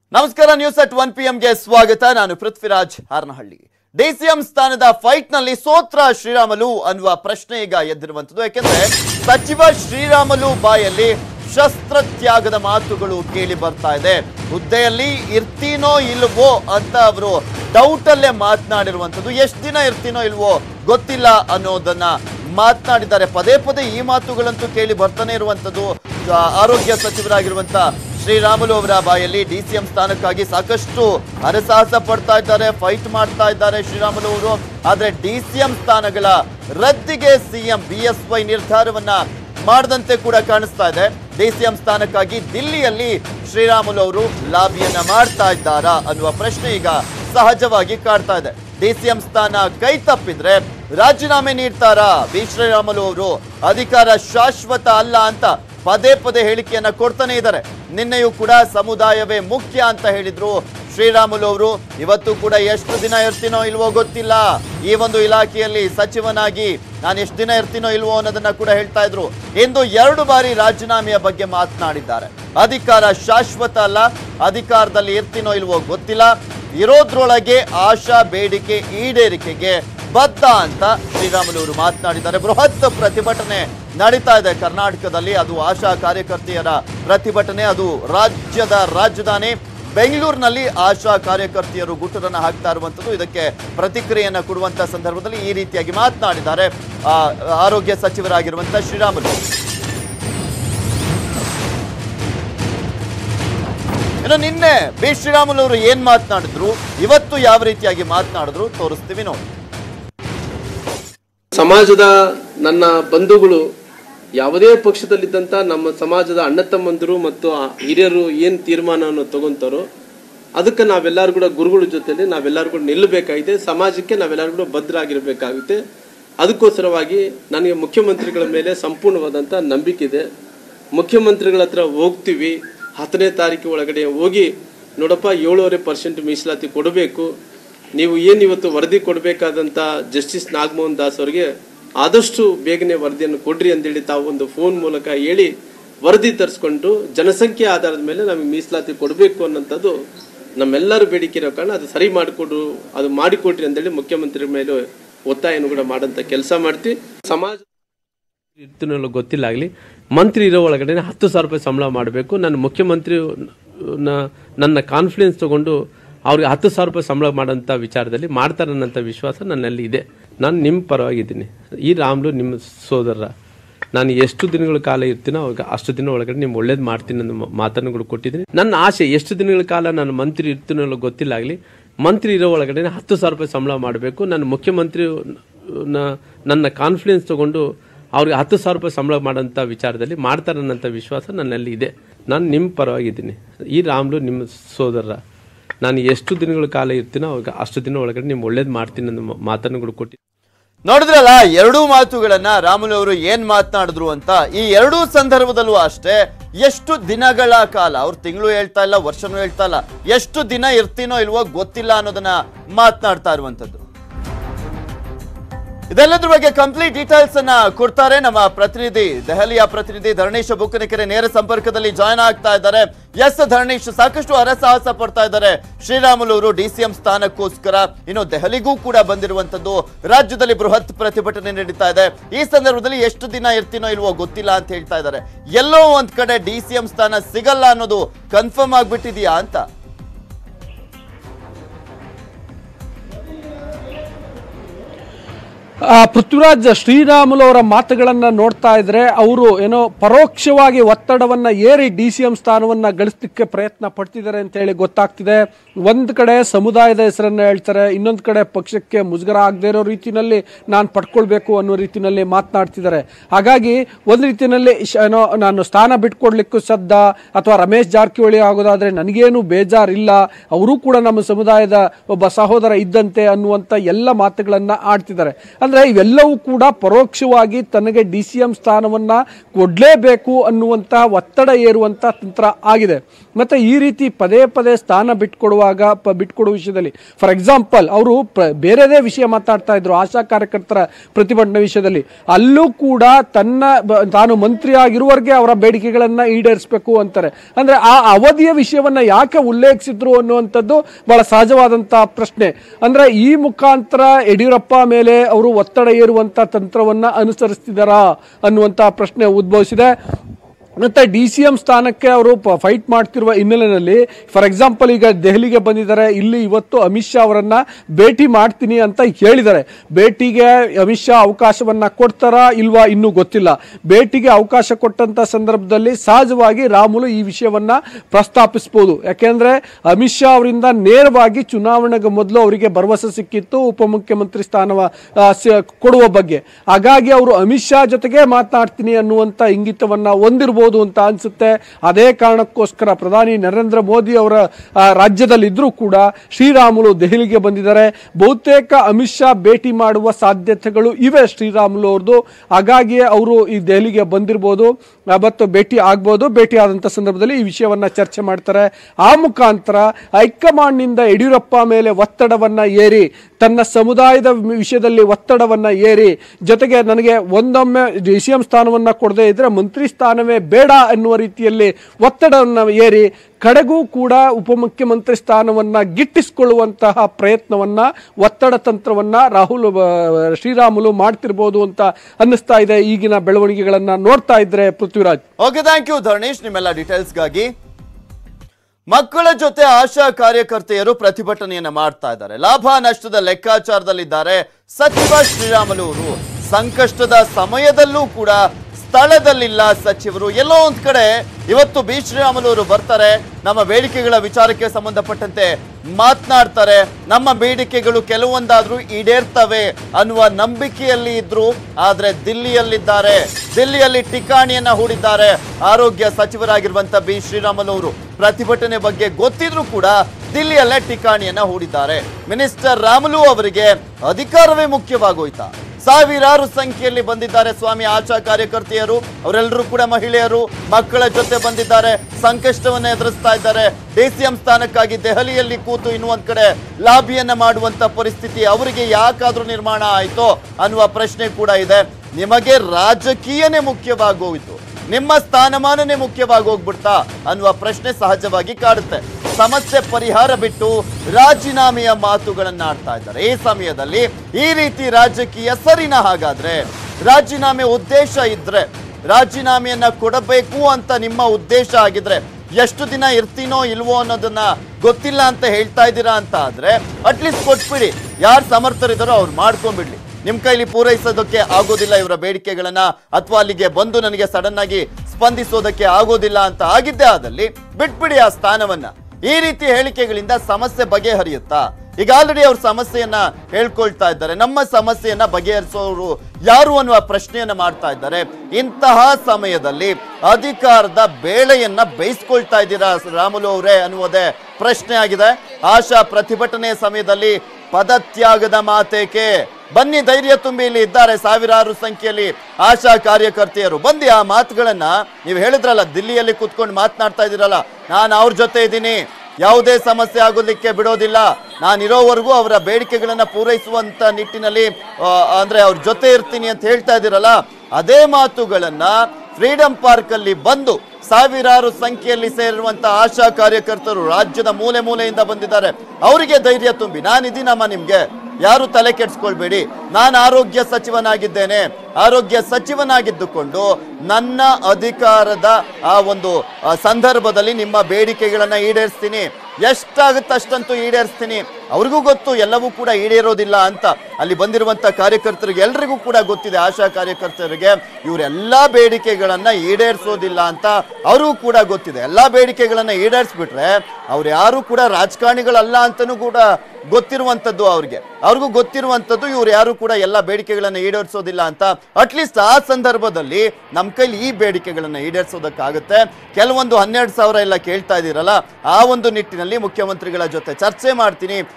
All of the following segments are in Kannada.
ನಮಸ್ಕಾರ ನ್ಯೂಸ್ ಅಟ್ ಒನ್ ಪಿ ಗೆ ಸ್ವಾಗತ ನಾನು ಪೃಥ್ವಿರಾಜ್ ಹಾರನಹಳ್ಳಿ ಡಿಸಿಎಂ ಸ್ಥಾನದ ಫೈಟ್ ನಲ್ಲಿ ಸೋತ್ರ ಶ್ರೀರಾಮಲು ಅನ್ನುವ ಪ್ರಶ್ನೆ ಈಗ ಎದ್ದಿರುವಂತದ್ದು ಯಾಕೆಂದ್ರೆ ಸಚಿವ ಶ್ರೀರಾಮಲು ಬಾಯಲ್ಲಿ ಶಸ್ತ್ರತ್ಯಾಗದ ಮಾತುಗಳು ಕೇಳಿ ಬರ್ತಾ ಇದೆ ಹುದ್ದೆಯಲ್ಲಿ ಇರ್ತೀನೋ ಇಲ್ವೋ ಅಂತ ಅವರು ಡೌಟ್ ಅಲ್ಲೇ ಮಾತನಾಡಿರುವಂತದ್ದು ಎಷ್ಟು ದಿನ ಇರ್ತೀನೋ ಇಲ್ವೋ ಗೊತ್ತಿಲ್ಲ ಅನ್ನೋದನ್ನ ಮಾತನಾಡಿದ್ದಾರೆ ಪದೇ ಪದೇ ಈ ಮಾತುಗಳಂತೂ ಕೇಳಿ ಬರ್ತಾನೆ ಇರುವಂತದ್ದು ಆ, ಆರೋಗ್ಯ ಸಚಿವರಾಗಿರುವಂತ ಶ್ರೀರಾಮುಲು ಅವರ ಬಾಯಲ್ಲಿ ಡಿ ಸಿ ಎಂ ಸ್ಥಾನಕ್ಕಾಗಿ ಸಾಕಷ್ಟು ಹರಸಾಹಸ ಪಡ್ತಾ ಇದ್ದಾರೆ ಫೈಟ್ ಮಾಡ್ತಾ ಇದ್ದಾರೆ ಶ್ರೀರಾಮುಲು ಅವರು ಆದ್ರೆ ಡಿ ಸಿ ಎಂ ಸ್ಥಾನಗಳ ರದ್ದಿಗೆ ಸಿಎಂ ಬಿ ಎಸ್ ವೈ ನಿರ್ಧಾರವನ್ನ ಮಾಡದಂತೆ ಕೂಡ ಕಾಣಿಸ್ತಾ ಇದೆ ಡಿ ಸಿ ಎಂ ಸ್ಥಾನಕ್ಕಾಗಿ ದಿಲ್ಲಿಯಲ್ಲಿ ಶ್ರೀರಾಮುಲು ಅವರು ಲಾಬಿಯನ್ನ ಮಾಡ್ತಾ ಇದ್ದಾರಾ ಅನ್ನುವ ಪ್ರಶ್ನೆ ಈಗ ಸಹಜವಾಗಿ ಕಾಡ್ತಾ ಇದೆ ಡಿ ಸಿ ಎಂ ಸ್ಥಾನ ಕೈ ತಪ್ಪಿದ್ರೆ ರಾಜೀನಾಮೆ ನೀಡ್ತಾರಾ ಬಿ ಶ್ರೀರಾಮುಲು ಅವರು ಅಧಿಕಾರ ಶಾಶ್ವತ ಅಲ್ಲ ಅಂತ ಪದೇ ಪದೇ ಹೇಳಿಕೆಯನ್ನ ಕೊಡ್ತಾನೆ ಇದ್ದಾರೆ ನಿನ್ನೆಯೂ ಕೂಡ ಸಮುದಾಯವೇ ಮುಖ್ಯ ಅಂತ ಹೇಳಿದ್ರು ಶ್ರೀರಾಮುಲು ಅವರು ಇವತ್ತು ಕೂಡ ಎಷ್ಟು ದಿನ ಇರ್ತೀನೋ ಇಲ್ವೋ ಗೊತ್ತಿಲ್ಲ ಈ ಒಂದು ಇಲಾಖೆಯಲ್ಲಿ ಸಚಿವನಾಗಿ ನಾನು ಎಷ್ಟು ದಿನ ಇರ್ತೀನೋ ಇಲ್ವೋ ಅನ್ನೋದನ್ನ ಕೂಡ ಹೇಳ್ತಾ ಇದ್ರು ಇಂದು ಎರಡು ಬಾರಿ ರಾಜೀನಾಮೆಯ ಬಗ್ಗೆ ಮಾತನಾಡಿದ್ದಾರೆ ಅಧಿಕಾರ ಶಾಶ್ವತ ಅಲ್ಲ ಅಧಿಕಾರದಲ್ಲಿ ಇರ್ತೀನೋ ಇಲ್ವೋ ಗೊತ್ತಿಲ್ಲ ಇರೋದ್ರೊಳಗೆ ಆಶಾ ಬೇಡಿಕೆ ಈಡೇರಿಕೆಗೆ ಬದ್ಧ ಅಂತ ಶ್ರೀರಾಮುಲು ಅವರು ಮಾತನಾಡಿದ್ದಾರೆ ಬೃಹತ್ ಪ್ರತಿಭಟನೆ ನಡೀತಾ ಇದೆ ಕರ್ನಾಟಕದಲ್ಲಿ ಅದು ಆಶಾ ಕಾರ್ಯಕರ್ತೆಯರ ಪ್ರತಿಭಟನೆ ಅದು ರಾಜ್ಯದ ರಾಜಧಾನಿ ಬೆಂಗಳೂರಿನಲ್ಲಿ ಆಶಾ ಕಾರ್ಯಕರ್ತೆಯರು ಗುಟ್ಟರನ್ನ ಹಾಕ್ತಾ ಇರುವಂತದ್ದು ಇದಕ್ಕೆ ಪ್ರತಿಕ್ರಿಯೆಯನ್ನ ಕೊಡುವಂತ ಸಂದರ್ಭದಲ್ಲಿ ಈ ರೀತಿಯಾಗಿ ಮಾತನಾಡಿದ್ದಾರೆ ಆ, ಆರೋಗ್ಯ ಸಚಿವರಾಗಿರುವಂತ ಶ್ರೀರಾಮುಲು ಇನ್ನು ನಿನ್ನೆ ಬಿ ಶ್ರೀರಾಮುಲು ಅವರು ಏನ್ ಮಾತನಾಡಿದ್ರು ಇವತ್ತು ಯಾವ ರೀತಿಯಾಗಿ ಮಾತನಾಡಿದ್ರು ತೋರಿಸ್ತೀವಿ ನೋಡಿ ಸಮಾಜದ ನನ್ನ ಬಂಧುಗಳು ಯಾವುದೇ ಪಕ್ಷದಲ್ಲಿದ್ದಂಥ ನಮ್ಮ ಸಮಾಜದ ಅಣ್ಣ ತಮ್ಮಂದಿರು ಮತ್ತು ಆ ಹಿರಿಯರು ಏನು ತೀರ್ಮಾನವನ್ನು ತಗೊಂತಾರೋ ಅದಕ್ಕೆ ನಾವೆಲ್ಲರೂ ಕೂಡ ಗುರುಗಳ ಜೊತೆಲಿ ನಾವೆಲ್ಲರೂ ಕೂಡ ನಿಲ್ಲಬೇಕಾಗಿದೆ ಸಮಾಜಕ್ಕೆ ನಾವೆಲ್ಲರೂ ಕೂಡ ಭದ್ರಾಗಿರಬೇಕಾಗುತ್ತೆ ಅದಕ್ಕೋಸ್ಕರವಾಗಿ ನನಗೆ ಮುಖ್ಯಮಂತ್ರಿಗಳ ಮೇಲೆ ಸಂಪೂರ್ಣವಾದಂಥ ನಂಬಿಕೆ ಇದೆ ಮುಖ್ಯಮಂತ್ರಿಗಳ ಹತ್ರ ಹೋಗ್ತೀವಿ ಹತ್ತನೇ ತಾರೀಕು ಒಳಗಡೆ ಹೋಗಿ ನೋಡಪ್ಪ ಏಳೂವರೆ ಪರ್ಸೆಂಟ್ ಮೀಸಲಾತಿ ಕೊಡಬೇಕು ನೀವು ಏನು ಇವತ್ತು ವರದಿ ಕೊಡಬೇಕಾದಂಥ ಜಸ್ಟಿಸ್ ನಾಗಮೋಹನ್ ದಾಸ್ ಅವರಿಗೆ ಆದಷ್ಟು ಬೇಗನೆ ವರದಿಯನ್ನು ಕೊಡ್ರಿ ಅಂತೇಳಿ ತಾವು ಒಂದು ಫೋನ್ ಮೂಲಕ ಹೇಳಿ ವರದಿ ತರಿಸ್ಕೊಂಡು ಜನಸಂಖ್ಯೆ ಆಧಾರದ ಮೇಲೆ ನಮಗೆ ಮೀಸಲಾತಿ ಕೊಡಬೇಕು ಅನ್ನೋಂಥದ್ದು ನಮ್ಮೆಲ್ಲರ ಬೇಡಿಕೆ ಇರೋ ಕಾರಣ ಅದು ಸರಿ ಮಾಡಿಕೊಡು ಅದು ಮಾಡಿಕೊಡ್ರಿ ಅಂತೇಳಿ ಮುಖ್ಯಮಂತ್ರಿ ಮೇಲೆ ಒತ್ತಾಯವನ್ನು ಕೂಡ ಮಾಡೋಂಥ ಕೆಲಸ ಮಾಡ್ತೀವಿ ಸಮಾಜ ಇರ್ತೀನೋ ಗೊತ್ತಿಲ್ಲ ಆಗಲಿ ಮಂತ್ರಿ ಇರೋ ಒಳಗಡೆ ಹತ್ತು ಸಾವಿರ ರೂಪಾಯಿ ಸಂಬಳ ಮಾಡಬೇಕು ನನ್ನ ಮುಖ್ಯಮಂತ್ರಿ ನ- ನನ್ನ ಕಾನ್ಫಿಡೆನ್ಸ್ ತಗೊಂಡು ಅವ್ರಿಗೆ ಹತ್ತು ಸಾವಿರ ರೂಪಾಯಿ ಸಂಬಳ ಮಾಡೋಂಥ ವಿಚಾರದಲ್ಲಿ ಮಾಡ್ತಾರೆ ಅನ್ನೋಂಥ ವಿಶ್ವಾಸ ನನ್ನಲ್ಲಿ ಇದೆ ನಾನು ನಿಮ್ಮ ಪರವಾಗಿದ್ದೀನಿ ಈ ರಾಮ್ಲು ನಿಮ್ಮ ಸೋದರ ನಾನು ಎಷ್ಟು ದಿನಗಳ ಕಾಲ ಇರ್ತೀನೋ ಅವಾಗ ಅಷ್ಟು ದಿನ ಒಳಗಡೆ ನಿಮ್ಗೆ ಒಳ್ಳೇದು ಮಾಡ್ತೀನಿ ಅನ್ನೋ ಮ- ಮಾತನ್ನು ಕೂಡ ಕೊಟ್ಟಿದ್ದೀನಿ ನನ್ನ ಆಸೆ ಎಷ್ಟು ದಿನಗಳ ಕಾಲ ನಾನು ಮಂತ್ರಿ ಇರ್ತೀನೋ ಇಲ್ಲೋ ಗೊತ್ತಿಲ್ಲ ಆಗಲಿ ಮಂತ್ರಿ ಇರೋ ಒಳಗಡೆ ಹತ್ತು ಸಾವಿರ ರೂಪಾಯಿ ಸಂಬಳ ಮಾಡಬೇಕು ನನ್ನ ಮುಖ್ಯಮಂತ್ರಿ ನ- ನನ್ನ ಕಾನ್ಫಿಡೆನ್ಸ್ ತಗೊಂಡು ಅವ್ರಿಗೆ ಹತ್ತು ಸಾವಿರ ರೂಪಾಯಿ ಸಂಬಳ ಮಾಡೋಂಥ ವಿಚಾರದಲ್ಲಿ ಮಾಡ್ತಾರೆ ಅನ್ನೋಂಥ ವಿಶ್ವಾಸ ನನ್ನಲ್ಲಿ ಇದೆ ನಾನು ನಿಮ್ಮ ಪರವಾಗಿದ್ದೀನಿ ಈ ರಾಮ್ಲು ನಿಮ್ಮ ಸೋದರ ನಾನು ಎಷ್ಟು ದಿನಗಳ ಕಾಲ ಇರ್ತೀನೋ ಅವಾಗ ಅಷ್ಟು ದಿನ ಒಳಗಡೆ ನಿಮ್ಗೆ ಒಳ್ಳೇದು ಮಾಡ್ತೀನಿ ಅನ್ನೋ ಮ- ಮಾತನ್ನು ಕೂಡ ಕೊಟ್ಟು ನೋಡಿದ್ರಲ್ಲ ಎರಡೂ ಮಾತುಗಳನ್ನ ರಾಮುಲು ಅವರು ಏನ್ ಮಾತನಾಡಿದ್ರು ಅಂತ ಈ ಎರಡೂ ಸಂದರ್ಭದಲ್ಲೂ ಅಷ್ಟೇ ಎಷ್ಟು ದಿನಗಳ ಕಾಲ ಅವ್ರು ತಿಂಗಳು ಹೇಳ್ತಾ ಇಲ್ಲ ವರ್ಷನೂ ಹೇಳ್ತಾ ಇಲ್ಲ ಎಷ್ಟು ದಿನ ಇರ್ತೀನೋ ಇಲ್ವೋ ಗೊತ್ತಿಲ್ಲ ಅನ್ನೋದನ್ನ ಮಾತನಾಡ್ತಾ ಇರುವಂತದ್ದು ಇದೆಲ್ಲದ್ರ ಬಗ್ಗೆ ಕಂಪ್ಲೀಟ್ ಡೀಟೇಲ್ಸ್ ಅನ್ನ ಕೊಡ್ತಾರೆ ನಮ್ಮ ಪ್ರತಿನಿಧಿ ದೆಹಲಿಯ ಪ್ರತಿನಿಧಿ ಧರಣೇಶ್ ಬುಕ್ಕನಕೆರೆ ನೇರ ಸಂಪರ್ಕದಲ್ಲಿ ಜಾಯ್ನ್ ಆಗ್ತಾ ಇದ್ದಾರೆ ಎಸ್ ಧರಣೇಶ್ ಸಾಕಷ್ಟು ಹರಸಾಹಸ ಪಡ್ತಾ ಇದ್ದಾರೆ ಶ್ರೀರಾಮುಲು ಅವರು ಡಿ ಸಿ ಎಂ ಸ್ಥಾನಕ್ಕೋಸ್ಕರ ಇನ್ನು ದೆಹಲಿಗೂ ಕೂಡ ಬಂದಿರುವಂತದ್ದು ರಾಜ್ಯದಲ್ಲಿ ಬೃಹತ್ ಪ್ರತಿಭಟನೆ ನಡೀತಾ ಇದೆ ಈ ಸಂದರ್ಭದಲ್ಲಿ ಎಷ್ಟು ದಿನ ಇರ್ತೀನೋ ಇಲ್ವೋ ಗೊತ್ತಿಲ್ಲ ಅಂತ ಹೇಳ್ತಾ ಇದ್ದಾರೆ ಎಲ್ಲೋ ಒಂದ್ ಕಡೆ ಡಿ ಸಿ ಎಂ ಸ್ಥಾನ ಸಿಗಲ್ಲ ಅನ್ನೋದು ಕನ್ಫರ್ಮ್ ಆಗ್ಬಿಟ್ಟಿದ್ಯಾ ಅಂತ ಆ, ಪೃಥ್ವಿರಾಜ್ ಶ್ರೀರಾಮುಲು ಅವರ ಮಾತುಗಳನ್ನ ನೋಡ್ತಾ ಇದ್ರೆ ಅವರು ಏನೋ ಪರೋಕ್ಷವಾಗಿ ಒತ್ತಡವನ್ನ ಏರಿ ಡಿ ಸಿ ಎಂ ಸ್ಥಾನವನ್ನ ಗಳಿಸಲಿಕ್ಕೆ ಪ್ರಯತ್ನ ಪಡ್ತಿದ್ದಾರೆ ಅಂತ ಹೇಳಿ ಗೊತ್ತಾಗ್ತಿದೆ ಒಂದ್ ಕಡೆ ಸಮುದಾಯದ ಹೆಸರನ್ನ ಹೇಳ್ತಾರೆ ಇನ್ನೊಂದ್ ಕಡೆ ಪಕ್ಷಕ್ಕೆ ಮುಜುಗರ ಆಗದೆ ಇರೋ ರೀತಿನಲ್ಲಿ ನಾನು ಪಡ್ಕೊಳ್ಬೇಕು ಅನ್ನೋ ರೀತಿನಲ್ಲಿ ಮಾತನಾಡ್ತಿದ್ದಾರೆ ಹಾಗಾಗಿ ಒಂದ್ ರೀತಿಯಲ್ಲಿ ಶ- ಏನೋ ನಾನು ಸ್ಥಾನ ಬಿಟ್ಕೊಡ್ಲಿಕ್ಕೂ ಸದ್ದ ಅಥವಾ ರಮೇಶ್ ಜಾರಕಿಹೊಳಿ ಆಗೋದಾದ್ರೆ ನನಗೇನು ಬೇಜಾರಿಲ್ಲ ಅವರು ಕೂಡ ನಮ್ಮ ಸಮುದಾಯದ ಒಬ್ಬ ಸಹೋದರ ಇದ್ದಂತೆ ಅನ್ನುವಂತ ಎಲ್ಲ ಮಾತುಗಳನ್ನ ಆಡ್ತಿದ್ದಾರೆ ಅಂದ್ರೆ ಇವೆಲ್ಲವೂ ಕೂಡ ಪರೋಕ್ಷವಾಗಿ ತನಗೆ ಡಿ ಸಿ ಎಂ ಸ್ಥಾನವನ್ನ ಕೊಡ್ಲೇಬೇಕು ಅನ್ನುವಂತಹ ಒತ್ತಡ ಏರುವಂತಹ ತಂತ್ರ ಆಗಿದೆ ಮತ್ತೆ ಈ ರೀತಿ ಪದೇ ಪದೇ ಸ್ಥಾನ ಬಿಟ್ಕೊಡುವಾಗ ಪ ಬಿಟ್ಕೊಡುವ ವಿಷಯದಲ್ಲಿ ಫಾರ್ ಎಕ್ಸಾಂಪಲ್ ಅವರು ಬೇರೆದೇ ವಿಷಯ ಮಾತಾಡ್ತಾ ಇದ್ರು ಆಶಾ ಕಾರ್ಯಕರ್ತರ ಪ್ರತಿಭಟನೆ ವಿಷಯದಲ್ಲಿ ಅಲ್ಲೂ ಕೂಡ ತನ್ನ ಬ- ತಾನು ಮಂತ್ರಿ ಆಗಿರುವವರೆಗೆ ಅವರ ಬೇಡಿಕೆಗಳನ್ನ ಈಡೇರಿಸಬೇಕು ಅಂತಾರೆ ಅಂದ್ರೆ ಆ ಅವಧಿಯ ವಿಷಯವನ್ನ ಯಾಕೆ ಉಲ್ಲೇಖಿಸಿದ್ರು ಅನ್ನುವಂಥದ್ದು ಬಹಳ ಸಹಜವಾದಂತಹ ಪ್ರಶ್ನೆ ಅಂದ್ರೆ ಈ ಮುಖಾಂತರ ಯಡಿಯೂರಪ್ಪ ಮೇಲೆ ಅವರು ಒತ್ತಡ ಏರುವಂತ ತಂತ್ರವನ್ನ ಅನುಸರಿಸ್ತಿದ್ದಾರಾ ಅನ್ನುವಂತಹ ಪ್ರಶ್ನೆ ಉದ್ಭವಿಸಿದೆ ಮತ್ತೆ ಡಿ ಸಿ ಎಂ ಸ್ಥಾನಕ್ಕೆ ಅವರು ಫೈಟ್ ಮಾಡ್ತಿರುವ ಹಿನ್ನೆಲೆಯಲ್ಲಿ ಫಾರ್ ಎಕ್ಸಾಂಪಲ್ ಈಗ ದೆಹಲಿಗೆ ಬಂದಿದ್ದಾರೆ ಇಲ್ಲಿ ಇವತ್ತು ಅಮಿತ್ ಶಾ ಅವರನ್ನ ಭೇಟಿ ಮಾಡ್ತೀನಿ ಅಂತ ಹೇಳಿದ್ದಾರೆ ಭೇಟಿಗೆ ಅಮಿತ್ ಶಾ ಅವಕಾಶವನ್ನ ಕೊಡ್ತಾರಾ ಇಲ್ವಾ ಇನ್ನೂ ಗೊತ್ತಿಲ್ಲ ಭೇಟಿಗೆ ಅವಕಾಶ ಕೊಟ್ಟಂತ ಸಂದರ್ಭದಲ್ಲಿ ಸಹಜವಾಗಿ ರಾಮುಲು ಈ ವಿಷಯವನ್ನ ಪ್ರಸ್ತಾಪಿಸಬಹುದು ಯಾಕೆಂದ್ರೆ ಅಮಿತ್ ಶಾ ಅವರಿಂದ ನೇರವಾಗಿ ಚುನಾವಣೆಗೆ ಮೊದಲು ಅವರಿಗೆ ಭರವಸೆ ಸಿಕ್ಕಿತ್ತು ಉಪಮುಖ್ಯಮಂತ್ರಿ ಸ್ಥಾನವ ಆ, ಸ- ಕೊಡುವ ಬಗ್ಗೆ ಹಾಗಾಗಿ ಅವರು ಅಮಿತ್ ಶಾ ಜೊತೆಗೆ ಮಾತನಾಡ್ತೀನಿ ಅನ್ನುವಂತ ಇಂಗಿತವನ್ನ ಹೊಂದಿರಬಹುದು ಅಂತ ಅನ್ಸುತ್ತೆ ಅದೇ ಕಾರಣಕ್ಕೋಸ್ಕರ ಪ್ರಧಾನಿ ನರೇಂದ್ರ ಮೋದಿ ಅವರ ಆ, ರಾಜ್ಯದಲ್ಲಿದ್ರೂ ಕೂಡ ಶ್ರೀರಾಮುಲು ದೆಹಲಿಗೆ ಬಂದಿದ್ದಾರೆ ಬಹುತೇಕ ಅಮಿತ್ ಶಾ ಭೇಟಿ ಮಾಡುವ ಸಾಧ್ಯತೆಗಳು ಇವೆ ಶ್ರೀರಾಮುಲು ಅವ್ರದ್ದು ಹಾಗಾಗಿಯೇ ಅವರು ಈ ದೆಹಲಿಗೆ ಬಂದಿರಬಹುದು ಆ, ಮತ್ತು ಭೇಟಿ ಆಗ್ಬೋದು ಭೇಟಿ ಆದಂತ ಸಂದರ್ಭದಲ್ಲಿ ಈ ವಿಷಯವನ್ನ ಚರ್ಚೆ ಮಾಡ್ತಾರೆ ಆ ಮುಖಾಂತರ ಹೈಕಮಾಂಡ್ನಿಂದ ಯಡಿಯೂರಪ್ಪ ಮೇಲೆ ಒತ್ತಡವನ್ನ ಏರಿ ತನ್ನ ಸಮುದಾಯದ ವಿಷಯದಲ್ಲಿ ಒತ್ತಡವನ್ನ ಏರಿ ಜೊತೆಗೆ ನನಗೆ ಒಂದೊಮ್ಮೆ ಡಿ ಸಿ ಎಂ ಸ್ಥಾನವನ್ನ ಕೊಡದೇ ಇದ್ರೆ ಮಂತ್ರಿ ಸ್ಥಾನವೇ ಬೇಡ ಎನ್ನುವ ರೀತಿಯಲ್ಲಿ ಒತ್ತಡವನ್ನ ಏರಿ ಕಡೆಗೂ ಕೂಡ ಉಪಮುಖ್ಯಮಂತ್ರಿ ಸ್ಥಾನವನ್ನ ಗಿಟ್ಟಿಸಿಕೊಳ್ಳುವಂತಹ ಪ್ರಯತ್ನವನ್ನ ಒತ್ತಡ ತಂತ್ರವನ್ನ ರಾಹುಲ್ ಆ, ಶ್ರೀರಾಮುಲು ಮಾಡ್ತಿರ್ಬೋದು ಅಂತ ಅನ್ನಿಸ್ತಾ ಇದೆ ಈಗಿನ ಬೆಳವಣಿಗೆಗಳನ್ನ ನೋಡ್ತಾ ಇದ್ರೆ Prithviraj okay thank you Dharnesh ನಿಮ್ಮೆಲ್ಲ ಡೀಟೇಲ್ಸ್ಗಾಗಿ ಮಕ್ಕಳ ಜೊತೆ ಆಶಾ ಕಾರ್ಯಕರ್ತೆಯರು ಪ್ರತಿಭಟನೆಯನ್ನ ಮಾಡ್ತಾ ಇದ್ದಾರೆ ಲಾಭ ನಷ್ಟದ ಲೆಕ್ಕಾಚಾರದಲ್ಲಿದ್ದಾರೆ ಸಚಿವ ಶ್ರೀರಾಮುಲು ಅವರು ಸಂಕಷ್ಟದ ಸಮಯದಲ್ಲೂ ಕೂಡ ಸ್ಥಳದಲ್ಲಿಲ್ಲ ಸಚಿವರು ಎಲ್ಲೋ ಒಂದ್ ಕಡೆ ಇವತ್ತು ಬಿ ಶ್ರೀರಾಮುಲು ಅವರು ಬರ್ತಾರೆ ನಮ್ಮ ಬೇಡಿಕೆಗಳ ವಿಚಾರಕ್ಕೆ ಸಂಬಂಧಪಟ್ಟಂತೆ ಮಾತನಾಡ್ತಾರೆ ನಮ್ಮ ಬೇಡಿಕೆಗಳು ಕೆಲವೊಂದಾದ್ರೂ ಈಡೇರ್ತವೆ ಅನ್ನುವ ನಂಬಿಕೆಯಲ್ಲಿ ಇದ್ರು ಆದ್ರೆ ದಿಲ್ಲಿಯಲ್ಲಿದ್ದಾರೆ ದಿಲ್ಲಿಯಲ್ಲಿ ಠಿಕಾಣಿಯನ್ನ ಹೂಡಿದ್ದಾರೆ ಆರೋಗ್ಯ ಸಚಿವರಾಗಿರುವಂತ ಬಿ ಶ್ರೀರಾಮುಲು ಅವರು ಪ್ರತಿಭಟನೆ ಬಗ್ಗೆ ಗೊತ್ತಿದ್ರು ಕೂಡ ದಿಲ್ಲಿಯಲ್ಲೇ ಠಿಕಾಣಿಯನ್ನ ಹೂಡಿದ್ದಾರೆ ಮಿನಿಸ್ಟರ್ ರಾಮುಲು ಅವರಿಗೆ ಅಧಿಕಾರವೇ ಮುಖ್ಯವಾಗೋಯ್ತಾ ಸಾವಿರಾರು ಸಂಖ್ಯೆಯಲ್ಲಿ ಬಂದಿದ್ದಾರೆ ಸ್ವಾಮಿ ಆಶಾ ಕಾರ್ಯಕರ್ತೆಯರು ಅವರೆಲ್ಲರೂ ಕೂಡ ಮಹಿಳೆಯರು ಮಕ್ಕಳ ಜೊತೆ ಬಂದಿದ್ದಾರೆ ಸಂಕಷ್ಟವನ್ನ ಎದುರಿಸ್ತಾ ಇದ್ದಾರೆ ಡಿಸಿಎಂ ಸ್ಥಾನಕ್ಕಾಗಿ ದೆಹಲಿಯಲ್ಲಿ ಕೂತು ಇನ್ನೊಂದ್ ಕಡೆ ಲಾಬಿಯನ್ನ ಮಾಡುವಂತ ಪರಿಸ್ಥಿತಿ ಅವರಿಗೆ ಯಾಕಾದ್ರೂ ನಿರ್ಮಾಣ ಆಯ್ತೋ ಅನ್ನುವ ಪ್ರಶ್ನೆ ಕೂಡ ಇದೆ ನಿಮಗೆ ರಾಜಕೀಯನೇ ಮುಖ್ಯವಾಗೋಯಿತು ನಿಮ್ಮ ಸ್ಥಾನಮಾನನೇ ಮುಖ್ಯವಾಗಿ ಹೋಗ್ಬಿಡ್ತಾ ಅನ್ನುವ ಪ್ರಶ್ನೆ ಸಹಜವಾಗಿ ಕಾಡುತ್ತೆ ಸಮಸ್ಯೆ ಪರಿಹಾರ ಬಿಟ್ಟು ರಾಜೀನಾಮೆಯ ಮಾತುಗಳನ್ನ ಆಡ್ತಾ ಇದ್ದಾರೆ ಈ ಸಮಯದಲ್ಲಿ ಈ ರೀತಿ ರಾಜಕೀಯ ಸರಿನಾ ಹಾಗಾದ್ರೆ ರಾಜೀನಾಮೆ ಉದ್ದೇಶ ಇದ್ರೆ ರಾಜೀನಾಮೆಯನ್ನ ಕೊಡಬೇಕು ಅಂತ ನಿಮ್ಮ ಉದ್ದೇಶ ಆಗಿದ್ರೆ ಎಷ್ಟು ದಿನ ಇರ್ತೀನೋ ಇಲ್ವೋ ಅನ್ನೋದನ್ನ ಗೊತ್ತಿಲ್ಲ ಅಂತ ಹೇಳ್ತಾ ಇದ್ದೀರಾ ಅಂತ ಆದ್ರೆ ಅಟ್ಲೀಸ್ಟ್ ಕೊಟ್ಬಿಡಿ ಯಾರು ಸಮರ್ಥರಿದ್ದಾರೋ ಅವ್ರು ಮಾಡ್ಕೊಂಡ್ಬಿಡ್ಲಿ ನಿಮ್ ಕೈಲಿ ಪೂರೈಸೋದಕ್ಕೆ ಆಗೋದಿಲ್ಲ ಇವರ ಬೇಡಿಕೆಗಳನ್ನ ಅಥವಾ ಅಲ್ಲಿಗೆ ಬಂದು ನನಗೆ ಸಡನ್ ಆಗಿ ಸ್ಪಂದಿಸೋದಕ್ಕೆ ಆಗೋದಿಲ್ಲ ಅಂತ ಆಗಿದ್ದೇ ಆದಲ್ಲಿ ಬಿಟ್ಬಿಡಿ ಆ ಸ್ಥಾನವನ್ನ ಈ ರೀತಿ ಹೇಳಿಕೆಗಳಿಂದ ಸಮಸ್ಯೆ ಬಗೆಹರಿಯುತ್ತಾ ಈಗ ಆಲ್ರೆಡಿ ಅವ್ರ ಸಮಸ್ಯೆಯನ್ನ ಹೇಳ್ಕೊಳ್ತಾ ಇದ್ದಾರೆ ನಮ್ಮ ಸಮಸ್ಯೆಯನ್ನ ಬಗೆಹರಿಸೋರು ಯಾರು ಅನ್ನುವ ಪ್ರಶ್ನೆಯನ್ನ ಮಾಡ್ತಾ ಇದ್ದಾರೆ ಇಂತಹ ಸಮಯದಲ್ಲಿ ಅಧಿಕಾರದ ಬೇಳೆಯನ್ನ ಬೇಯಿಸ್ಕೊಳ್ತಾ ಇದ್ದೀರಾ ರಾಮುಲು ಅವರೇ ಅನ್ನುವುದೇ ಪ್ರಶ್ನೆ ಆಗಿದೆ ಆಶಾ ಪ್ರತಿಭಟನೆ ಸಮಯದಲ್ಲಿ ಪದತ್ಯಾಗದ ಮಾತೇಕೆ ಬನ್ನಿ ಧೈರ್ಯ ತುಂಬಿ ಇಲ್ಲಿ ಇದ್ದಾರೆ ಸಾವಿರಾರು ಸಂಖ್ಯೆಯಲ್ಲಿ ಆಶಾ ಕಾರ್ಯಕರ್ತೆಯರು ಬಂದಿ ಆ ಮಾತುಗಳನ್ನ ನೀವು ಹೇಳಿದ್ರಲ್ಲ ದಿಲ್ಲಿಯಲ್ಲಿ ಕೂತ್ಕೊಂಡು ಮಾತನಾಡ್ತಾ ಇದ್ದೀರಲ್ಲ ನಾನು ಅವ್ರ ಜೊತೆ ಇದ್ದೀನಿ ಯಾವುದೇ ಸಮಸ್ಯೆ ಆಗೋದಕ್ಕೆ ಬಿಡೋದಿಲ್ಲ ನಾನು ಇರೋವರೆಗೂ ಅವರ ಬೇಡಿಕೆಗಳನ್ನ ಪೂರೈಸುವಂತ ನಿಟ್ಟಿನಲ್ಲಿ ಆ, ಅಂದ್ರೆ ಅವ್ರ ಜೊತೆ ಇರ್ತೀನಿ ಅಂತ ಹೇಳ್ತಾ ಇದ್ದೀರಲ್ಲ ಅದೇ ಮಾತುಗಳನ್ನ ಫ್ರೀಡಂ ಪಾರ್ಕ್ ಅಲ್ಲಿ ಬಂದು ಸಾವಿರಾರು ಸಂಖ್ಯೆಯಲ್ಲಿ ಸೇರಿರುವಂತ ಆಶಾ ಕಾರ್ಯಕರ್ತರು ರಾಜ್ಯದ ಮೂಲೆ ಮೂಲೆಯಿಂದ ಬಂದಿದ್ದಾರೆ ಅವರಿಗೆ ಧೈರ್ಯ ತುಂಬಿ ನಾನಿದ್ದೀನಮ್ಮ ನಿಮ್ಗೆ ಯಾರು ತಲೆ ಕೆಡ್ಸ್ಕೊಳ್ಬೇಡಿ ನಾನು ಆರೋಗ್ಯ ಸಚಿವನಾಗಿದ್ದೇನೆ ಆರೋಗ್ಯ ಸಚಿವನಾಗಿದ್ದುಕೊಂಡು ನನ್ನ ಅಧಿಕಾರದ ಆ ಒಂದು ಆ, ಸಂದರ್ಭದಲ್ಲಿ ನಿಮ್ಮ ಬೇಡಿಕೆಗಳನ್ನ ಈಡೇರಿಸ್ತೀನಿ ಎಷ್ಟಾಗುತ್ತಷ್ಟಂತೂ ಈಡೇರಿಸ್ತೀನಿ ಅವ್ರಿಗೂ ಗೊತ್ತು ಎಲ್ಲವೂ ಕೂಡ ಈಡೇರೋದಿಲ್ಲ ಅಂತ ಅಲ್ಲಿ ಬಂದಿರುವಂತ ಕಾರ್ಯಕರ್ತರಿಗೆ ಎಲ್ರಿಗೂ ಕೂಡ ಗೊತ್ತಿದೆ ಆಶಾ ಕಾರ್ಯಕರ್ತರಿಗೆ ಇವರೆಲ್ಲಾ ಬೇಡಿಕೆಗಳನ್ನ ಈಡೇರಿಸೋದಿಲ್ಲ ಅಂತ ಅವ್ರಿಗೂ ಕೂಡ ಗೊತ್ತಿದೆ ಎಲ್ಲಾ ಬೇಡಿಕೆಗಳನ್ನ ಈಡೇರಿಸ್ಬಿಟ್ರೆ ಅವ್ರು ಯಾರು ಕೂಡ ರಾಜಕಾರಣಿಗಳಲ್ಲ ಅಂತನೂ ಕೂಡ ಗೊತ್ತಿರುವಂತದ್ದು ಅವ್ರಿಗೆ ಅವ್ರಿಗೂ ಗೊತ್ತಿರುವಂತದ್ದು ಇವ್ರು ಯಾರು ಕೂಡ ಎಲ್ಲ ಬೇಡಿಕೆಗಳನ್ನ ಈಡೇರಿಸೋದಿಲ್ಲ ಅಂತ ಅಟ್ಲೀಸ್ಟ್ ಆ ಸಂದರ್ಭದಲ್ಲಿ ನಮ್ಮ ಕೈಲಿ ಈ ಬೇಡಿಕೆಗಳನ್ನ ಈಡೇರಿಸೋದಕ್ಕಾಗುತ್ತೆ ಕೆಲವೊಂದು ಹನ್ನೆರಡು ಸಾವಿರ ಎಲ್ಲ ಕೇಳ್ತಾ ಇದ್ದೀರಲ್ಲ ಆ ಒಂದು ನಿಟ್ಟಿನಲ್ಲಿ ಮುಖ್ಯಮಂತ್ರಿಗಳ ಜೊತೆ ಚರ್ಚೆ ಮಾಡ್ತೀನಿ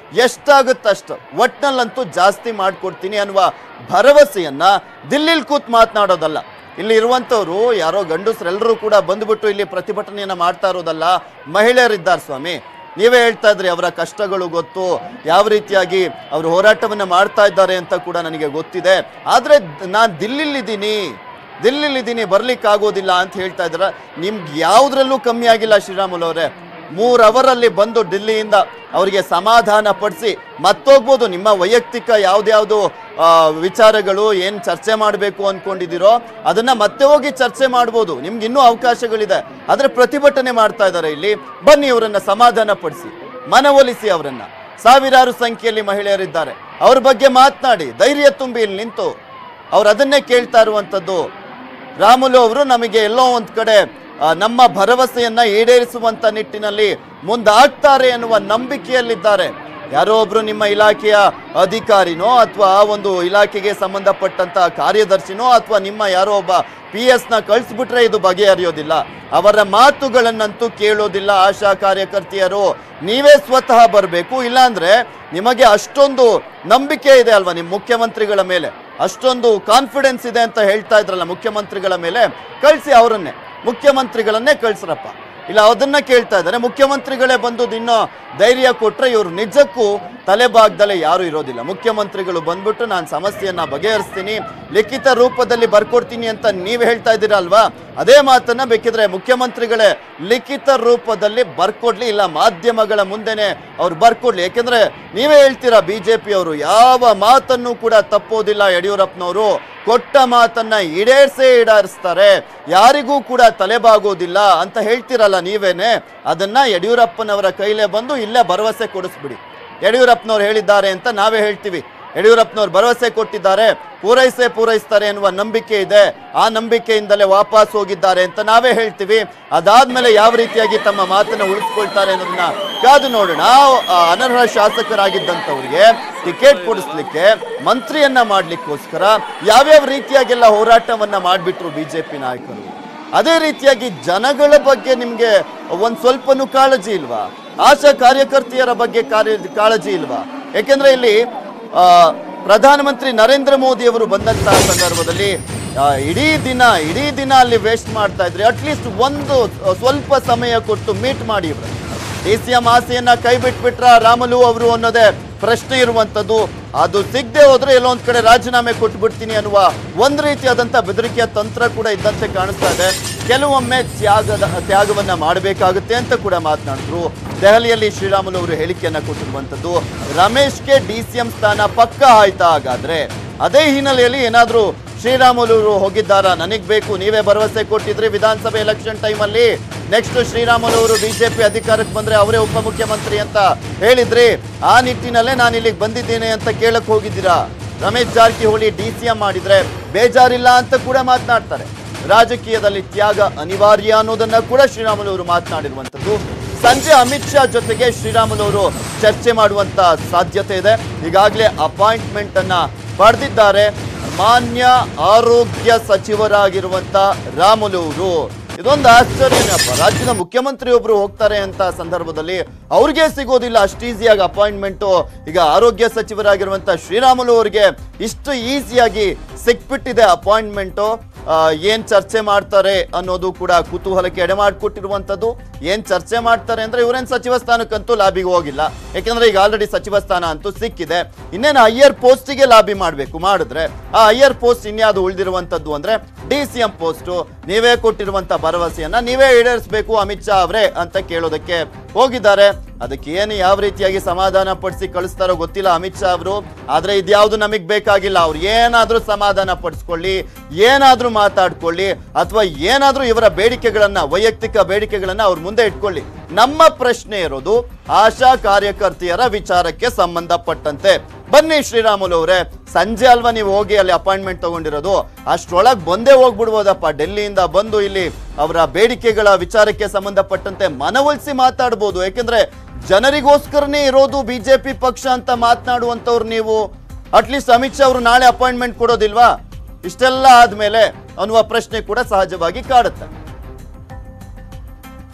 ಎಷ್ಟಾಗುತ್ತಷ್ಟು ಒಟ್ನಲ್ಲಂತೂ ಜಾಸ್ತಿ ಮಾಡ್ಕೊಡ್ತೀನಿ ಅನ್ನುವ ಭರವಸೆಯನ್ನ ದಿಲ್ಲಿಲ್ ಕೂತ್ ಮಾತನಾಡೋದಲ್ಲ ಇಲ್ಲಿ ಇರುವಂತವ್ರು ಯಾರೋ ಗಂಡಸ್ರೆಲ್ಲರೂ ಕೂಡ ಬಂದ್ಬಿಟ್ಟು ಇಲ್ಲಿ ಪ್ರತಿಭಟನೆಯನ್ನ ಮಾಡ್ತಾ ಇರೋದಲ್ಲ ಮಹಿಳೆಯರಿದ್ದಾರೆ ಸ್ವಾಮಿ ನೀವೇ ಹೇಳ್ತಾ ಇದ್ರಿ ಅವರ ಕಷ್ಟಗಳು ಗೊತ್ತು ಯಾವ ರೀತಿಯಾಗಿ ಅವರು ಹೋರಾಟವನ್ನ ಮಾಡ್ತಾ ಇದ್ದಾರೆ ಅಂತ ಕೂಡ ನನಗೆ ಗೊತ್ತಿದೆ ಆದ್ರೆ ನಾನು ದಿಲ್ಲಿಲಿದ್ದೀನಿ ದಿಲ್ಲಿಲಿದ್ದೀನಿ ಬರ್ಲಿಕ್ಕೆ ಆಗೋದಿಲ್ಲ ಅಂತ ಹೇಳ್ತಾ ಇದ್ರ ನಿಮ್ಗೆ ಯಾವ್ದ್ರಲ್ಲೂ ಕಮ್ಮಿ ಆಗಿಲ್ಲ ಶ್ರೀರಾಮುಲು ಅವರೇ ಮೂರ್ ಅವರಲ್ಲಿ ಬಂದು ఢిಲ್ಲಿಯಿಂದ ಅವರಿಗೆ ಸಮಾಧಾನ ಪಡಿಸಿ ಮತ್ತೋಗ್ಬೋದು ನಿಮ್ಮ ವೈಯಕ್ತಿಕ ಯಾವ್ದ್ಯಾವ್ದು ಆ, ವಿಚಾರಗಳು ಏನ್ ಚರ್ಚೆ ಮಾಡಬೇಕು ಅನ್ಕೊಂಡಿದ್ದೀರೋ ಅದನ್ನ ಮತ್ತೆ ಹೋಗಿ ಚರ್ಚೆ ಮಾಡ್ಬೋದು ನಿಮ್ಗೆ ಇನ್ನೂ ಅವಕಾಶಗಳಿದೆ ಆದ್ರೆ ಪ್ರತಿಭಟನೆ ಮಾಡ್ತಾ ಇದ್ದಾರೆ ಇಲ್ಲಿ ಬನ್ನಿ ಇವರನ್ನ ಸಮಾಧಾನ ಪಡಿಸಿ ಮನವೊಲಿಸಿ ಅವರನ್ನ ಸಾವಿರಾರು ಸಂಖ್ಯೆಯಲ್ಲಿ ಮಹಿಳೆಯರಿದ್ದಾರೆ ಅವ್ರ ಬಗ್ಗೆ ಮಾತನಾಡಿ ಧೈರ್ಯ ತುಂಬಿ ಇಲ್ಲಿ ನಿಂತು ಅವ್ರು ಅದನ್ನೇ ಕೇಳ್ತಾ ಇರುವಂತದ್ದು ರಾಮುಲು ಅವರು ನಮಗೆ ಎಲ್ಲೋ ಒಂದ್ ಕಡೆ ಆ, ನಮ್ಮ ಭರವಸೆಯನ್ನ ಈಡೇರಿಸುವಂತ ನಿಟ್ಟಿನಲ್ಲಿ ಮುಂದಾಗ್ತಾರೆ ಎನ್ನುವ ನಂಬಿಕೆಯಲ್ಲಿದ್ದಾರೆ ಯಾರೋ ಒಬ್ರು ನಿಮ್ಮ ಇಲಾಖೆಯ ಅಧಿಕಾರಿನೋ ಅಥವಾ ಆ ಒಂದು ಇಲಾಖೆಗೆ ಸಂಬಂಧಪಟ್ಟಂತ ಕಾರ್ಯದರ್ಶಿನೋ ಅಥವಾ ನಿಮ್ಮ ಯಾರೋ ಒಬ್ಬ ಪಿ ಎಸ್ ನ ಕಳಿಸ್ಬಿಟ್ರೆ ಇದು ಬಗೆಹರಿಯೋದಿಲ್ಲ ಅವರ ಮಾತುಗಳನ್ನಂತೂ ಕೇಳೋದಿಲ್ಲ ಆಶಾ ಕಾರ್ಯಕರ್ತೆಯರು ನೀವೇ ಸ್ವತಃ ಬರಬೇಕು ಇಲ್ಲಾಂದ್ರೆ ನಿಮಗೆ ಅಷ್ಟೊಂದು ನಂಬಿಕೆ ಇದೆ ಅಲ್ವಾ ನಿಮ್ಮ ಮುಖ್ಯಮಂತ್ರಿಗಳ ಮೇಲೆ ಅಷ್ಟೊಂದು ಕಾನ್ಫಿಡೆನ್ಸ್ ಇದೆ ಅಂತ ಹೇಳ್ತಾ ಇದ್ರಲ್ಲ ಮುಖ್ಯಮಂತ್ರಿಗಳ ಮೇಲೆ ಕಳಿಸಿ ಅವರನ್ನೇ ಮುಖ್ಯಮಂತ್ರಿಗಳನ್ನೇ ಕಳ್ಸ್ರಪ್ಪ ಇಲ್ಲ ಅದನ್ನ ಕೇಳ್ತಾ ಇದ್ದಾರೆ ಮುಖ್ಯಮಂತ್ರಿಗಳೇ ಬಂದು ಇನ್ನೂ ಧೈರ್ಯ ಕೊಟ್ರೆ ಇವರು ನಿಜಕ್ಕೂ ತಲೆಬಾಗ್ದಲ್ಲೇ ಯಾರು ಇರೋದಿಲ್ಲ ಮುಖ್ಯಮಂತ್ರಿಗಳು ಬಂದ್ಬಿಟ್ಟು ನಾನು ಸಮಸ್ಯೆಯನ್ನ ಬಗೆಹರಿಸ್ತೀನಿ ಲಿಖಿತ ರೂಪದಲ್ಲಿ ಬರ್ಕೊಡ್ತೀನಿ ಅಂತ ನೀವು ಹೇಳ್ತಾ ಇದ್ದೀರಾ ಅಲ್ವಾ ಅದೇ ಮಾತನ್ನ ಬೇಕಿದ್ರೆ ಮುಖ್ಯಮಂತ್ರಿಗಳೇ ಲಿಖಿತ ರೂಪದಲ್ಲಿ ಬರ್ಕೊಡ್ಲಿ ಇಲ್ಲ ಮಾಧ್ಯಮಗಳ ಮುಂದೆನೆ ಅವ್ರು ಬರ್ಕೊಡ್ಲಿ ಯಾಕೆಂದ್ರೆ ನೀವೇ ಹೇಳ್ತೀರಾ ಬಿಜೆಪಿ ಅವರು ಯಾವ ಮಾತನ್ನು ಕೂಡ ತಪ್ಪೋದಿಲ್ಲ ಯಡಿಯೂರಪ್ಪನವರು ಕೊಟ್ಟ ಮಾತನ್ನ ಈಡೇರ್ಸೇ ಈಡೇರಿಸ್ತಾರೆ ಯಾರಿಗೂ ಕೂಡ ತಲೆಬಾಗೋದಿಲ್ಲ ಅಂತ ಹೇಳ್ತಿರಲ್ಲ ನೀವೇನೆ ಅದನ್ನ ಯಡಿಯೂರಪ್ಪನವರ ಕೈಲೇ ಬಂದು ಇಲ್ಲೇ ಭರವಸೆ ಕೊಡಿಸ್ಬಿಡಿ ಯಡಿಯೂರಪ್ಪನವ್ರು ಹೇಳಿದ್ದಾರೆ ಅಂತ ನಾವೇ ಹೇಳ್ತೀವಿ ಯಡಿಯೂರಪ್ಪನವ್ರು ಭರವಸೆ ಕೊಟ್ಟಿದ್ದಾರೆ ಪೂರೈಸೇ ಪೂರೈಸ್ತಾರೆ ಎನ್ನುವ ನಂಬಿಕೆ ಇದೆ ಆ ನಂಬಿಕೆಯಿಂದಲೇ ವಾಪಸ್ ಹೋಗಿದ್ದಾರೆ ಅಂತ ನಾವೇ ಹೇಳ್ತೀವಿ ಅದಾದ್ಮೇಲೆ ಯಾವ ರೀತಿಯಾಗಿ ತಮ್ಮ ಮಾತನ್ನ ಉಳಿಸ್ಕೊಳ್ತಾರೆ ಅನ್ನೋದನ್ನ ಕಾದು ನೋಡೋಣ ಆ ಅನರ್ಹ ಶಾಸಕರಾಗಿದ್ದಂಥವ್ರಿಗೆ ಟಿಕೆಟ್ ಕೊಡಿಸ್ಲಿಕ್ಕೆ ಮಂತ್ರಿಯನ್ನ ಮಾಡ್ಲಿಕ್ಕೋಸ್ಕರ ಯಾವ್ಯಾವ ರೀತಿಯಾಗೆಲ್ಲ ಹೋರಾಟವನ್ನ ಮಾಡ್ಬಿಟ್ರು ಬಿಜೆಪಿ ನಾಯಕರು ಅದೇ ರೀತಿಯಾಗಿ ಜನಗಳ ಬಗ್ಗೆ ನಿಮ್ಗೆ ಒಂದ್ ಸ್ವಲ್ಪನೂ ಕಾಳಜಿ ಇಲ್ವಾ ಆಶಾ ಕಾರ್ಯಕರ್ತೆಯರ ಬಗ್ಗೆ ಕಾರ್ಯ ಕಾಳಜಿ ಇಲ್ವಾ ಯಾಕೆಂದ್ರೆ ಇಲ್ಲಿ ಆ, ಪ್ರಧಾನಮಂತ್ರಿ ನರೇಂದ್ರ ಮೋದಿ ಅವರು ಬಂದಂತಹ ಸಂದರ್ಭದಲ್ಲಿ ಆ, ಇಡೀ ದಿನ ಇಡೀ ದಿನ ಅಲ್ಲಿ ವೇಸ್ಟ್ ಮಾಡ್ತಾ ಇದ್ರಿ ಅಟ್ಲೀಸ್ಟ್ ಒಂದು ಆ, ಸ್ವಲ್ಪ ಸಮಯ ಕೊಟ್ಟು ಮೀಟ್ ಮಾಡಿ ಇವ್ರು ಡಿ ಸಿ ಎಂ ಆಸೆಯನ್ನ ಕೈ ಬಿಟ್ಬಿಟ್ರ ರಾಮಲು ಅವರು ಅನ್ನೋದೇ ಪ್ರಶ್ನೆ ಇರುವಂತದ್ದು ಅದು ಸಿಗದೆ ಹೋದ್ರೆ ಎಲ್ಲೋ ಒಂದ್ ಕಡೆ ರಾಜೀನಾಮೆ ಕೊಟ್ಬಿಡ್ತೀನಿ ಅನ್ನುವ ಒಂದ್ ರೀತಿಯಾದಂತ ಬೆದರಿಕೆಯ ತಂತ್ರ ಕೂಡ ಇದ್ದಂತೆ ಕಾಣಿಸ್ತಾ ಇದೆ ಕೆಲವೊಮ್ಮೆ ತ್ಯಾಗದ ತ್ಯಾಗವನ್ನ ಮಾಡಬೇಕಾಗುತ್ತೆ ಅಂತ ಕೂಡ ಮಾತನಾಡಿದ್ರು ದೆಹಲಿಯಲ್ಲಿ ಶ್ರೀರಾಮುಲು ಅವರು ಹೇಳಿಕೆಯನ್ನ ಕೊಟ್ಟಿರುವಂತದ್ದು ರಮೇಶ್ಗೆ ಡಿ ಸಿ ಎಂ ಸ್ಥಾನ ಪಕ್ಕ ಆಯ್ತಾ ಹಾಗಾದ್ರೆ ಅದೇ ಹಿನ್ನೆಲೆಯಲ್ಲಿ ಏನಾದ್ರೂ ಶ್ರೀರಾಮುಲು ಅವರು ಹೋಗಿದ್ದಾರಾ ನನಗ್ ಬೇಕು ನೀವೇ ಭರವಸೆ ಕೊಟ್ಟಿದ್ರಿ ವಿಧಾನಸಭೆ ಎಲೆಕ್ಷನ್ ಟೈಮಲ್ಲಿ ನೆಕ್ಸ್ಟ್ ಶ್ರೀರಾಮುಲು ಅವರು ಬಿಜೆಪಿ ಅಧಿಕಾರಕ್ಕೆ ಬಂದ್ರೆ ಅವರೇ ಉಪಮುಖ್ಯಮಂತ್ರಿ ಅಂತ ಹೇಳಿದ್ರಿ ಆ ನಿಟ್ಟಿನಲ್ಲೇ ನಾನು ಇಲ್ಲಿಗೆ ಬಂದಿದ್ದೇನೆ ಅಂತ ಕೇಳಕ್ ಹೋಗಿದ್ದೀರಾ Ramesh Jarkiholi D C M ಮಾಡಿದ್ರೆ ಬೇಜಾರಿಲ್ಲ ಅಂತ ಕೂಡ ಮಾತನಾಡ್ತಾರೆ ರಾಜಕೀಯದಲ್ಲಿ ತ್ಯಾಗ ಅನಿವಾರ್ಯ ಅನ್ನೋದನ್ನ ಕೂಡ ಶ್ರೀರಾಮುಲು ಅವರು ಮಾತನಾಡಿರುವಂತದ್ದು ಸಂಜೆ ಅಮಿತ್ ಶಾ ಜೊತೆಗೆ ಶ್ರೀರಾಮುಲು ಅವರು ಚರ್ಚೆ ಮಾಡುವಂತ ಸಾಧ್ಯತೆ ಇದೆ ಈಗಾಗಲೇ ಅಪಾಯಿಂಟ್ಮೆಂಟ್ ಅನ್ನ ಪಡೆದಿದ್ದಾರೆ ಮಾನ್ಯ ಆರೋಗ್ಯ ಸಚಿವರಾಗಿರುವಂತ ರಾಮುಲು ಅವರು ಇದೊಂದು ಆಶ್ಚರ್ಯನಪ್ಪ ರಾಜ್ಯದ ಮುಖ್ಯಮಂತ್ರಿ ಒಬ್ರು ಹೋಗ್ತಾರೆ ಅಂತ ಸಂದರ್ಭದಲ್ಲಿ ಅವ್ರಿಗೆ ಸಿಗೋದಿಲ್ಲ ಅಷ್ಟು ಈಸಿಯಾಗಿ ಅಪಾಯಿಂಟ್ಮೆಂಟ್ ಈಗ ಆರೋಗ್ಯ ಸಚಿವರಾಗಿರುವಂತ ಶ್ರೀರಾಮುಲು ಅವರಿಗೆ ಇಷ್ಟು ಈಸಿಯಾಗಿ ಸಿಕ್ಬಿಟ್ಟಿದೆ ಅಪಾಯಿಂಟ್ಮೆಂಟ್ ಏನ್ ಚರ್ಚೆ ಮಾಡ್ತಾರೆ ಅನ್ನೋದು ಕೂಡ ಕುತೂಹಲಕ್ಕೆ ಎಡೆ ಮಾಡಿಕೊಟ್ಟಿರುವಂತದ್ದು ಏನ್ ಚರ್ಚೆ ಮಾಡ್ತಾರೆ ಅಂದ್ರೆ ಇವರೇನ್ ಸಚಿವ ಸ್ಥಾನಕ್ಕಂತೂ ಲಾಬಿಗೆ ಹೋಗಿಲ್ಲ ಯಾಕಂದ್ರೆ ಈಗ ಆಲ್ರೆಡಿ ಸಚಿವ ಸ್ಥಾನ ಅಂತೂ ಸಿಕ್ಕಿದೆ ಇನ್ನೇನು ಹೈಯರ್ ಪೋಸ್ಟಿಗೆ ಲಾಬಿ ಮಾಡಬೇಕು ಮಾಡಿದ್ರೆ ಆ ಹೈಯರ್ ಪೋಸ್ಟ್ ಇನ್ಯಾವುದು ಉಳಿದಿರುವಂತದ್ದು ಅಂದ್ರೆ ಡಿ ಸಿ ಎಂ ಪೋಸ್ಟ್ ನೀವೇ ಕೊಟ್ಟಿರುವಂತ ಭರವಸೆಯನ್ನ ನೀವೇ ಈಡೇರಿಸಬೇಕು ಅಮಿತ್ ಶಾ ಅವರೇ ಅಂತ ಕೇಳೋದಕ್ಕೆ ಹೋಗಿದ್ದಾರೆ ಅದಕ್ಕೆ ಏನು ಯಾವ ರೀತಿಯಾಗಿ ಸಮಾಧಾನ ಪಡಿಸಿ ಕಳಿಸ್ತಾರೋ ಗೊತ್ತಿಲ್ಲ ಅಮಿತ್ ಶಾ ಅವರು ಆದ್ರೆ ಇದ್ಯಾವುದು ನಮಗ್ ಬೇಕಾಗಿಲ್ಲ ಅವ್ರು ಏನಾದ್ರೂ ಸಮಾಧಾನ ಪಡಿಸ್ಕೊಳ್ಳಿ ಏನಾದ್ರೂ ಮಾತಾಡ್ಕೊಳ್ಳಿ ಅಥವಾ ಏನಾದ್ರೂ ಇವರ ಬೇಡಿಕೆಗಳನ್ನ ವೈಯಕ್ತಿಕ ಬೇಡಿಕೆಗಳನ್ನ ಅವ್ರ ಮುಂದೆ ಇಟ್ಕೊಳ್ಳಿ ನಮ್ಮ ಪ್ರಶ್ನೆ ಇರೋದು ಆಶಾ ಕಾರ್ಯಕರ್ತೆಯರ ವಿಚಾರಕ್ಕೆ ಸಂಬಂಧಪಟ್ಟಂತೆ ಬನ್ನಿ ಶ್ರೀರಾಮುಲು ಅವರೇ ಸಂಜೆ ಅಲ್ವಾ ನೀವು ಹೋಗಿ ಅಲ್ಲಿ ಅಪಾಯಿಂಟ್ಮೆಂಟ್ ತಗೊಂಡಿರೋದು ಅಷ್ಟ್ರೊಳಗ್ ಬಂದೇ ಹೋಗ್ಬಿಡ್ಬೋದಪ್ಪ ಡೆಲ್ಲಿಯಿಂದ ಬಂದು ಇಲ್ಲಿ ಅವರ ಬೇಡಿಕೆಗಳ ವಿಚಾರಕ್ಕೆ ಸಂಬಂಧಪಟ್ಟಂತೆ ಮನವೊಲಿಸಿ ಮಾತಾಡ್ಬೋದು ಯಾಕೆಂದ್ರೆ ಜನರಿಗೋಸ್ಕರನೇ ಇರೋದು ಬಿಜೆಪಿ ಪಕ್ಷ ಅಂತ ಮಾತನಾಡುವಂತವ್ರು ನೀವು ಅಟ್ಲೀಸ್ಟ್ ಅಮಿತ್ ಶಾ ಅವರು ನಾಳೆ ಅಪಾಯಿಂಟ್ಮೆಂಟ್ ಕೊಡೋದಿಲ್ವಾ ಇಷ್ಟೆಲ್ಲ ಆದ್ಮೇಲೆ ಅನ್ನುವ ಪ್ರಶ್ನೆ ಕೂಡ ಸಹಜವಾಗಿ ಕಾಡುತ್ತೆ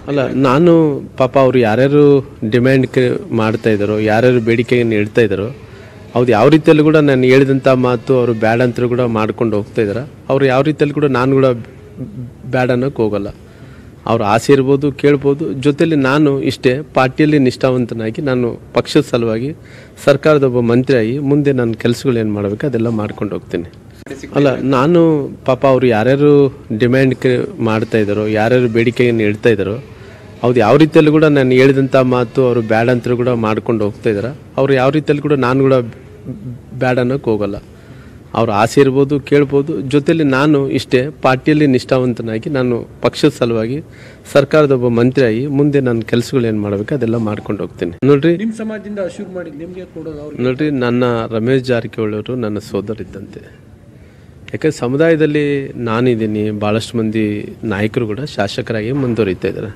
ಅಲ್ಲ ನಾನು ಪಾಪ ಅವ್ರು ಯಾರ್ಯಾರು ಡಿಮ್ಯಾಂಡ್ ಮಾಡ್ತಾ ಇದ್ದಾರೋ ಯಾರ್ಯಾರು ಬೇಡಿಕೆಯನ್ನು ಇಡ್ತಾ ಇದ್ದಾರೋ ಅವ್ರು ಯಾವ ರೀತಿಯಲ್ಲಿ ಕೂಡ ನಾನು ಹೇಳಿದಂಥ ಮಾತು ಅವರು ಬ್ಯಾಡ್ ಅಂತ ಕೂಡ ಮಾಡ್ಕೊಂಡು ಹೋಗ್ತಾ ಇದ್ದಾರೆ ಅವ್ರು ಯಾವ ರೀತಿಯಲ್ಲಿ ಕೂಡ ನಾನು ಕೂಡ ಬ್ಯಾಡ್ ಅನ್ನೋಕ್ಕೆ ಹೋಗಲ್ಲ ಅವ್ರ ಆಸೆ ಇರ್ಬೋದು ಕೇಳ್ಬೋದು ಜೊತೆಲಿ ನಾನು ಇಷ್ಟೇ ಪಾರ್ಟಿಯಲ್ಲಿ ನಿಷ್ಠಾವಂತನಾಗಿ ನಾನು ಪಕ್ಷದ ಸಲುವಾಗಿ ಸರ್ಕಾರದ ಒಬ್ಬ ಮಂತ್ರಿಯಾಗಿ ಮುಂದೆ ನನ್ನ ಕೆಲಸಗಳು ಏನು ಮಾಡಬೇಕು ಅದೆಲ್ಲ ಮಾಡ್ಕೊಂಡು ಹೋಗ್ತೀನಿ ಅಲ್ಲ ನಾನು ಪಾಪ ಅವ್ರು ಯಾರ್ಯಾರು ಡಿಮ್ಯಾಂಡ್ ಮಾಡ್ತಾ ಇದ್ದಾರೋ ಯಾರ್ಯಾರು ಬೇಡಿಕೆಯನ್ನು ಇಡ್ತಾ ಇದ್ದಾರೋ ಅವ್ರು ಯಾವ ರೀತಿಯಲ್ಲಿ ಕೂಡ ನಾನು ಹೇಳಿದಂಥ ಮಾತು ಅವರು ಬ್ಯಾಡ್ ಅಂತ ಕೂಡ ಮಾಡ್ಕೊಂಡು ಹೋಗ್ತಾ ಇದ್ದಾರೆ ಅವ್ರು ಯಾವ ರೀತಿಯಲ್ಲಿ ಕೂಡ ನಾನು ಕೂಡ ಬ್ಯಾಡ್ ಅನ್ನೋಕ್ಕೆ ಹೋಗಲ್ಲ ಅವ್ರ ಆಸೆ ಇರ್ಬೋದು ಕೇಳ್ಬೋದು ಜೊತೆಲಿ ನಾನು ಇಷ್ಟೇ ಪಾರ್ಟಿಯಲ್ಲಿ ನಿಷ್ಠಾವಂತನಾಗಿ ನಾನು ಪಕ್ಷದ ಸಲುವಾಗಿ ಸರ್ಕಾರದ ಒಬ್ಬ ಮಂತ್ರಿಯಾಗಿ ಮುಂದೆ ನನ್ನ ಕೆಲಸಗಳು ಏನು ಮಾಡಬೇಕು ಅದೆಲ್ಲ ಮಾಡ್ಕೊಂಡು ಹೋಗ್ತೀನಿ ನೋಡ್ರಿ ನಿಮ್ಮ ಸಮಾಜದಿಂದ ಶುರು ಮಾಡಿ ನಿಮಗೆ ಕೊಡೋದು ಅವ್ರಿಗೆ ನೋಡ್ರಿ ನನ್ನ ರಮೇಶ್ ಜಾರಕಿಹೊಳಿ ಅವರು ನನ್ನ ಸೋದರಿದ್ದಂತೆ ಯಾಕಂದ್ರೆ ಸಮುದಾಯದಲ್ಲಿ ನಾನಿದ್ದೀನಿ ಭಾಳಷ್ಟು ಮಂದಿ ನಾಯಕರು ಕೂಡ ಶಾಸಕರಾಗಿ ಮುಂದುವರಿತಾ ಇದ್ದಾರೆ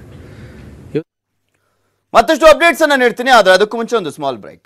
ಮತ್ತಷ್ಟು ಅಪ್ಡೇಟ್ಸ್ ಅನ್ನ ನೀಡ್ತೀನಿ ಆದ್ರೆ ಅದಕ್ಕೂ ಮುಂಚೆ ಒಂದು ಸ್ಮಾಲ್ ಬ್ರೇಕ್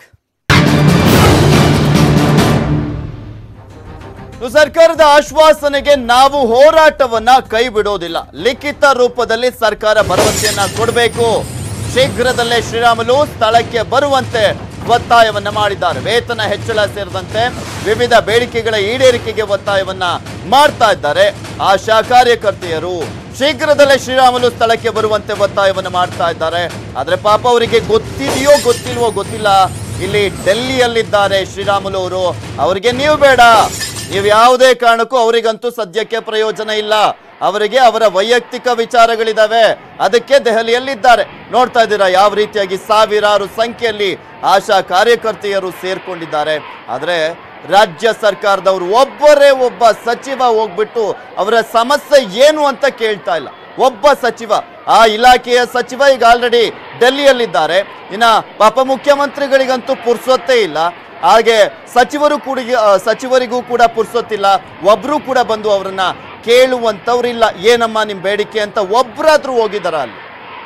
ಸರ್ಕಾರದ ಆಶ್ವಾಸನೆಗೆ ನಾವು ಹೋರಾಟವನ್ನ ಕೈ ಬಿಡೋದಿಲ್ಲ ಲಿಖಿತ ರೂಪದಲ್ಲಿ ಸರ್ಕಾರ ಭರವಸೆಯನ್ನ ಕೊಡಬೇಕು ಶೀಘ್ರದಲ್ಲೇ ಶ್ರೀರಾಮುಲು ಸ್ಥಳಕ್ಕೆ ಬರುವಂತೆ ಒತ್ತಾಯವನ್ನ ಮಾಡಿದ್ದಾರೆ ವೇತನ ಹೆಚ್ಚಳ ಸೇರಿದಂತೆ ವಿವಿಧ ಬೇಡಿಕೆಗಳ ಈಡೇರಿಕೆಗೆ ಒತ್ತಾಯವನ್ನ ಮಾಡ್ತಾ ಇದ್ದಾರೆ ಆಶಾ ಕಾರ್ಯಕರ್ತೆಯರು ಶೀಘ್ರದಲ್ಲೇ ಶ್ರೀರಾಮುಲು ಸ್ಥಳಕ್ಕೆ ಬರುವಂತೆ ಒತ್ತಾಯವನ್ನು ಮಾಡ್ತಾ ಇದ್ದಾರೆ ಆದ್ರೆ ಪಾಪ ಅವರಿಗೆ ಗೊತ್ತಿದೆಯೋ ಗೊತ್ತಿಲ್ವೋ ಗೊತ್ತಿಲ್ಲ ಇಲ್ಲಿ ಡೆಲ್ಲಿಯಲ್ಲಿದ್ದಾರೆ ಶ್ರೀರಾಮುಲು ಅವರು ಅವರಿಗೆ ನೀವು ಬೇಡ ನೀವು ಯಾವುದೇ ಕಾರಣಕ್ಕೂ ಅವರಿಗಂತೂ ಸದ್ಯಕ್ಕೆ ಪ್ರಯೋಜನ ಇಲ್ಲ ಅವರಿಗೆ ಅವರ ವೈಯಕ್ತಿಕ ವಿಚಾರಗಳಿದಾವೆ ಅದಕ್ಕೆ ದೆಹಲಿಯಲ್ಲಿದ್ದಾರೆ ನೋಡ್ತಾ ಇದ್ದೀರಾ ಯಾವ ರೀತಿಯಾಗಿ ಸಾವಿರಾರು ಸಂಖ್ಯೆಯಲ್ಲಿ ಆಶಾ ಕಾರ್ಯಕರ್ತೆಯರು ಸೇರ್ಕೊಂಡಿದ್ದಾರೆ ಆದ್ರೆ ರಾಜ್ಯ ಸರ್ಕಾರದವರು ಒಬ್ಬರೇ ಒಬ್ಬ ಸಚಿವ ಹೋಗ್ಬಿಟ್ಟು ಅವರ ಸಮಸ್ಯೆ ಏನು ಅಂತ ಕೇಳ್ತಾ ಇಲ್ಲ ಒಬ್ಬ ಸಚಿವ ಆ ಇಲಾಖೆಯ ಸಚಿವ ಈಗ ಆಲ್ರೆಡಿ ಡೆಲ್ಲಿಯಲ್ಲಿದ್ದಾರೆ ಇನ್ನ ಪಾಪ ಮುಖ್ಯಮಂತ್ರಿಗಳಿಗಂತೂ ಪುರ್ಸೊತ್ತೇ ಇಲ್ಲ ಹಾಗೆ ಸಚಿವರು ಕೂಡ ಆ, ಸಚಿವರಿಗೂ ಕೂಡ ಪುರ್ಸೊತ್ತಿಲ್ಲ ಒಬ್ರು ಕೂಡ ಬಂದು ಅವರನ್ನ ಕೇಳುವಂತವ್ರಿಲ್ಲ ಏನಮ್ಮ ನಿಮ್ ಬೇಡಿಕೆ ಅಂತ ಒಬ್ರಾದ್ರೂ ಹೋಗಿದಾರ ಅಲ್ಲಿ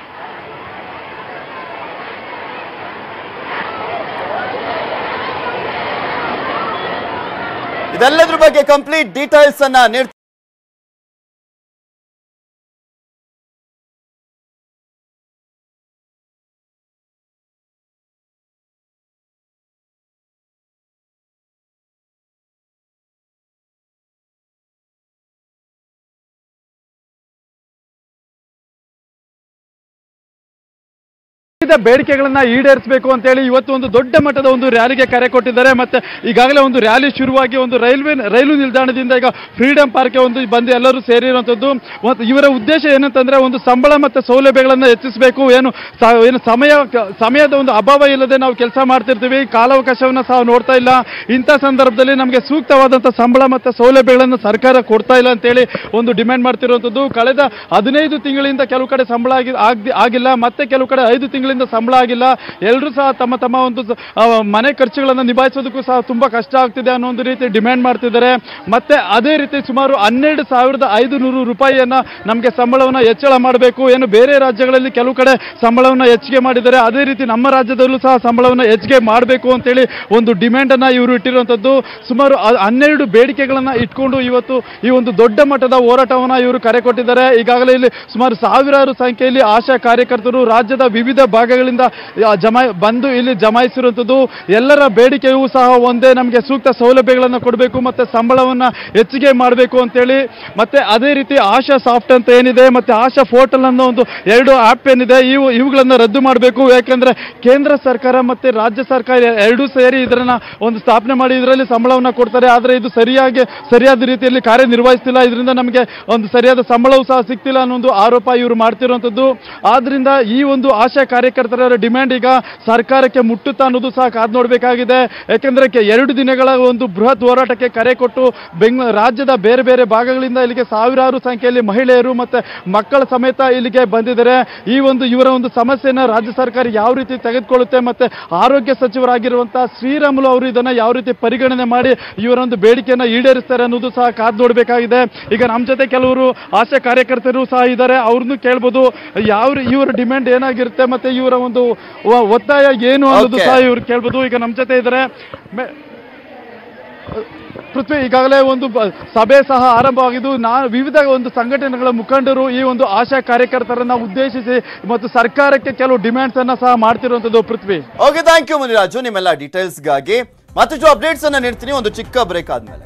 ಇದೆಲ್ಲದ್ರ ಬಗ್ಗೆ ಕಂಪ್ಲೀಟ್ ಡೀಟೇಲ್ಸ್ ಅನ್ನ ನೀಡ್ತಾ ವಿವಿಧ ಬೇಡಿಕೆಗಳನ್ನ ಈಡೇರಿಸಬೇಕು ಅಂತ ಹೇಳಿ ಇವತ್ತು ಒಂದು ದೊಡ್ಡ ಮಟ್ಟದ ಒಂದು ರ್ಯಾಲಿಗೆ ಕರೆ ಕೊಟ್ಟಿದ್ದಾರೆ ಮತ್ತೆ ಈಗಾಗಲೇ ಒಂದು ರ್ಯಾಲಿ ಶುರುವಾಗಿ ಒಂದು ರೈಲ್ವೆ ರೈಲು ನಿಲ್ದಾಣದಿಂದ ಈಗ ಫ್ರೀಡಂ ಪಾರ್ಕ್ಗೆ ಒಂದು ಬಂದು ಎಲ್ಲರೂ ಸೇರಿರುವಂಥದ್ದು ಮತ್ತು ಇವರ ಉದ್ದೇಶ ಏನಂತಂದ್ರೆ ಒಂದು ಸಂಬಳ ಮತ್ತು ಸೌಲಭ್ಯಗಳನ್ನ ಹೆಚ್ಚಿಸಬೇಕು ಏನು ಸ- ಏನು ಸಮಯ ಸಮಯದ ಒಂದು ಅಭಾವ ಇಲ್ಲದೆ ನಾವು ಕೆಲಸ ಮಾಡ್ತಿರ್ತೀವಿ ಕಾಲಾವಕಾಶವನ್ನ ಸಹ ನೋಡ್ತಾ ಇಲ್ಲ ಇಂಥ ಸಂದರ್ಭದಲ್ಲಿ ನಮಗೆ ಸೂಕ್ತವಾದಂಥ ಸಂಬಳ ಮತ್ತು ಸೌಲಭ್ಯಗಳನ್ನು ಸರ್ಕಾರ ಕೊಡ್ತಾ ಇಲ್ಲ ಅಂತೇಳಿ ಒಂದು ಡಿಮ್ಯಾಂಡ್ ಮಾಡ್ತಿರುವಂಥದ್ದು ಕಳೆದ ಹದಿನೈದು ತಿಂಗಳಿಂದ ಕೆಲವು ಕಡೆ ಸಂಬಳ ಆಗಿ ಆಗ್ದಿ- ಆಗಿಲ್ಲ ಮತ್ತೆ ಕೆಲವು ಕಡೆ ಐದು ತಿಂಗಳಿಂದ ಸಂಬಳ ಆಗಿಲ್ಲ ಎಲ್ಲರೂ ಸಹ ತಮ್ಮ ತಮ್ಮ ಒಂದು ಸ- ಆ, ಮನೆ ಖರ್ಚುಗಳನ್ನು ನಿಭಾಯಿಸೋದಕ್ಕೂ ಸಹ ತುಂಬಾ ಕಷ್ಟ ಆಗ್ತಿದೆ ಅನ್ನೋ ಒಂದು ರೀತಿ ಡಿಮ್ಯಾಂಡ್ ಮಾಡ್ತಿದ್ದಾರೆ ಮತ್ತೆ ಅದೇ ರೀತಿ ಸುಮಾರು ಹನ್ನೆರಡು ಸಾವಿರದ ಐದು ನೂರು ರೂಪಾಯಿಯನ್ನ ನಮಗೆ ಸಂಬಳವನ್ನು ಹೆಚ್ಚಳ ಮಾಡಬೇಕು ಏನು ಬೇರೆ ರಾಜ್ಯಗಳಲ್ಲಿ ಕೆಲವು ಕಡೆ ಸಂಬಳವನ್ನು ಹೆಚ್ಚಿಗೆ ಮಾಡಿದ್ದಾರೆ ಅದೇ ರೀತಿ ನಮ್ಮ ರಾಜ್ಯದಲ್ಲೂ ಸಹ ಸಂಬಳವನ್ನು ಹೆಚ್ಚಿಗೆ ಮಾಡಬೇಕು ಅಂತೇಳಿ ಒಂದು ಡಿಮ್ಯಾಂಡ್ ಅನ್ನ ಇವರು ಇಟ್ಟಿರುವಂತದ್ದು ಸುಮಾರು ಹ- ಹನ್ನೆರಡು ಬೇಡಿಕೆಗಳನ್ನ ಇಟ್ಕೊಂಡು ಇವತ್ತು ಈ ಒಂದು ದೊಡ್ಡ ಮಟ್ಟದ ಹೋರಾಟವನ್ನ ಇವರು ಕರೆ ಕೊಟ್ಟಿದ್ದಾರೆ ಈಗಾಗಲೇ ಇಲ್ಲಿ ಸುಮಾರು ಸಾವಿರಾರು ಸಂಖ್ಯೆಯಲ್ಲಿ ಆಶಾ ಕಾರ್ಯಕರ್ತರು ರಾಜ್ಯದ ವಿವಿಧ ಭಾಗಗಳಿಂದ ಆ, ಜಮಾ ಬಂದು ಇಲ್ಲಿ ಜಮಾಯಿಸಿರುವಂಥದ್ದು ಎಲ್ಲರ ಬೇಡಿಕೆಯೂ ಸಹ ಒಂದೇ ನಮಗೆ ಸೂಕ್ತ ಸೌಲಭ್ಯಗಳನ್ನು ಕೊಡಬೇಕು ಮತ್ತೆ ಸಂಬಳವನ್ನ ಹೆಚ್ಚಿಗೆ ಮಾಡಬೇಕು ಅಂತೇಳಿ ಮತ್ತೆ ಅದೇ ರೀತಿ ಆಶಾ ಸಾಫ್ಟ್ ಅಂತ ಏನಿದೆ ಮತ್ತೆ ಆಶಾ ಪೋರ್ಟಲ್ ಅನ್ನೋ ಒಂದು ಎರಡು ಆ್ಯಪ್ ಏನಿದೆ ಇವು ಇವುಗಳನ್ನ ರದ್ದು ಮಾಡಬೇಕು ಯಾಕಂದ್ರೆ ಕೇಂದ್ರ ಸರ್ಕಾರ ಮತ್ತೆ ರಾಜ್ಯ ಸರ್ಕಾರ ಎರಡೂ ಸೇರಿ ಇದನ್ನ ಒಂದು ಸ್ಥಾಪನೆ ಮಾಡಿ ಇದರಲ್ಲಿ ಸಂಬಳವನ್ನ ಕೊಡ್ತಾರೆ ಆದರೆ ಇದು ಸರಿಯಾಗಿ ಸರಿಯಾದ ರೀತಿಯಲ್ಲಿ ಕಾರ್ಯನಿರ್ವಹಿಸ್ತಿಲ್ಲ ಇದರಿಂದ ನಮಗೆ ಒಂದು ಸರಿಯಾದ ಸಂಬಳವೂ ಸಹ ಸಿಗ್ತಿಲ್ಲ ಅನ್ನೋ ಒಂದು ಆರೋಪ ಇವರು ಮಾಡ್ತಿರುವಂಥದ್ದು ಆದ್ರಿಂದ ಈ ಒಂದು ಆಶಾ ಕಾರ್ಯಕರ್ತರ ಡಿಮ್ಯಾಂಡ್ ಈಗ ಸರ್ಕಾರಕ್ಕೆ ಮುಟ್ಟುತ್ತಾ ಅನ್ನೋದು ಸಹ ಕಾದ್ ನೋಡಬೇಕಾಗಿದೆ ಯಾಕೆಂದ್ರೆ ಕೆ- ಎರಡು ದಿನಗಳ ಒಂದು ಬೃಹತ್ ಹೋರಾಟಕ್ಕೆ ಕರೆ ಕೊಟ್ಟು ಬೆಂಗ್ ರಾಜ್ಯದ ಬೇರೆ ಬೇರೆ ಭಾಗಗಳಿಂದ ಇಲ್ಲಿಗೆ ಸಾವಿರಾರು ಸಂಖ್ಯೆಯಲ್ಲಿ ಮಹಿಳೆಯರು ಮತ್ತೆ ಮಕ್ಕಳ ಸಮೇತ ಇಲ್ಲಿಗೆ ಬಂದಿದ್ದಾರೆ ಈ ಒಂದು ಇವರ ಒಂದು ಸಮಸ್ಯೆನ ರಾಜ್ಯ ಸರ್ಕಾರ ಯಾವ ರೀತಿ ತೆಗೆದುಕೊಳ್ಳುತ್ತೆ ಮತ್ತೆ ಆರೋಗ್ಯ ಸಚಿವರಾಗಿರುವಂತಹ ಶ್ರೀರಾಮುಲು ಅವರು ಇದನ್ನ ಯಾವ ರೀತಿ ಪರಿಗಣನೆ ಮಾಡಿ ಇವರ ಒಂದು ಬೇಡಿಕೆಯನ್ನ ಈಡೇರಿಸ್ತಾರೆ ಅನ್ನೋದು ಸಹ ಕಾದ್ ನೋಡಬೇಕಾಗಿದೆ ಈಗ ನಮ್ಮ ಜೊತೆ ಕೆಲವರು ಆಶಾ ಕಾರ್ಯಕರ್ತರು ಸಹ ಇದ್ದಾರೆ ಅವ್ರನ್ನು ಕೇಳ್ಬೋದು ಯಾವ ರೀ- ಇವರ ಡಿಮ್ಯಾಂಡ್ ಏನಾಗಿರುತ್ತೆ ಮತ್ತೆ ಇವರ ಒಂದು ಒ- ಒತ್ತಾಯ ಏನು ಅನ್ನೋದು Okay. ಸಹ ಇವ್ರು ಕೇಳ್ಬೋದು ಈಗ ನಮ್ಮ ಜೊತೆ ಇದ್ದಾರೆ ಮೆ- ಪೃಥ್ವಿ ಈಗಾಗಲೇ ಒಂದು ಬ- ಸಭೆ ಸಹ ಆರಂಭವಾಗಿದ್ದು ನಾನು ವಿವಿಧ ಒಂದು ಸಂಘಟನೆಗಳ ಮುಖಂಡರು ಈ ಒಂದು ಆಶಾ ಕಾರ್ಯಕರ್ತರನ್ನ ಉದ್ದೇಶಿಸಿ ಮತ್ತು ಸರ್ಕಾರಕ್ಕೆ ಕೆಲವು ಡಿಮ್ಯಾಂಡ್ಸ್ ಅನ್ನ ಸಹ ಮಾಡ್ತಿರುವಂತದ್ದು Prithvi okay thank you Muniraju ನಿಮ್ಮೆಲ್ಲ ಡೀಟೇಲ್ಸ್ಗಾಗಿ ಮತ್ತಷ್ಟು ಅಪ್ಡೇಟ್ಸ್ ಅನ್ನ ನೀಡ್ತೀನಿ ಒಂದು ಚಿಕ್ಕ ಬ್ರೇಕ್ ಆದ್ಮೇಲೆ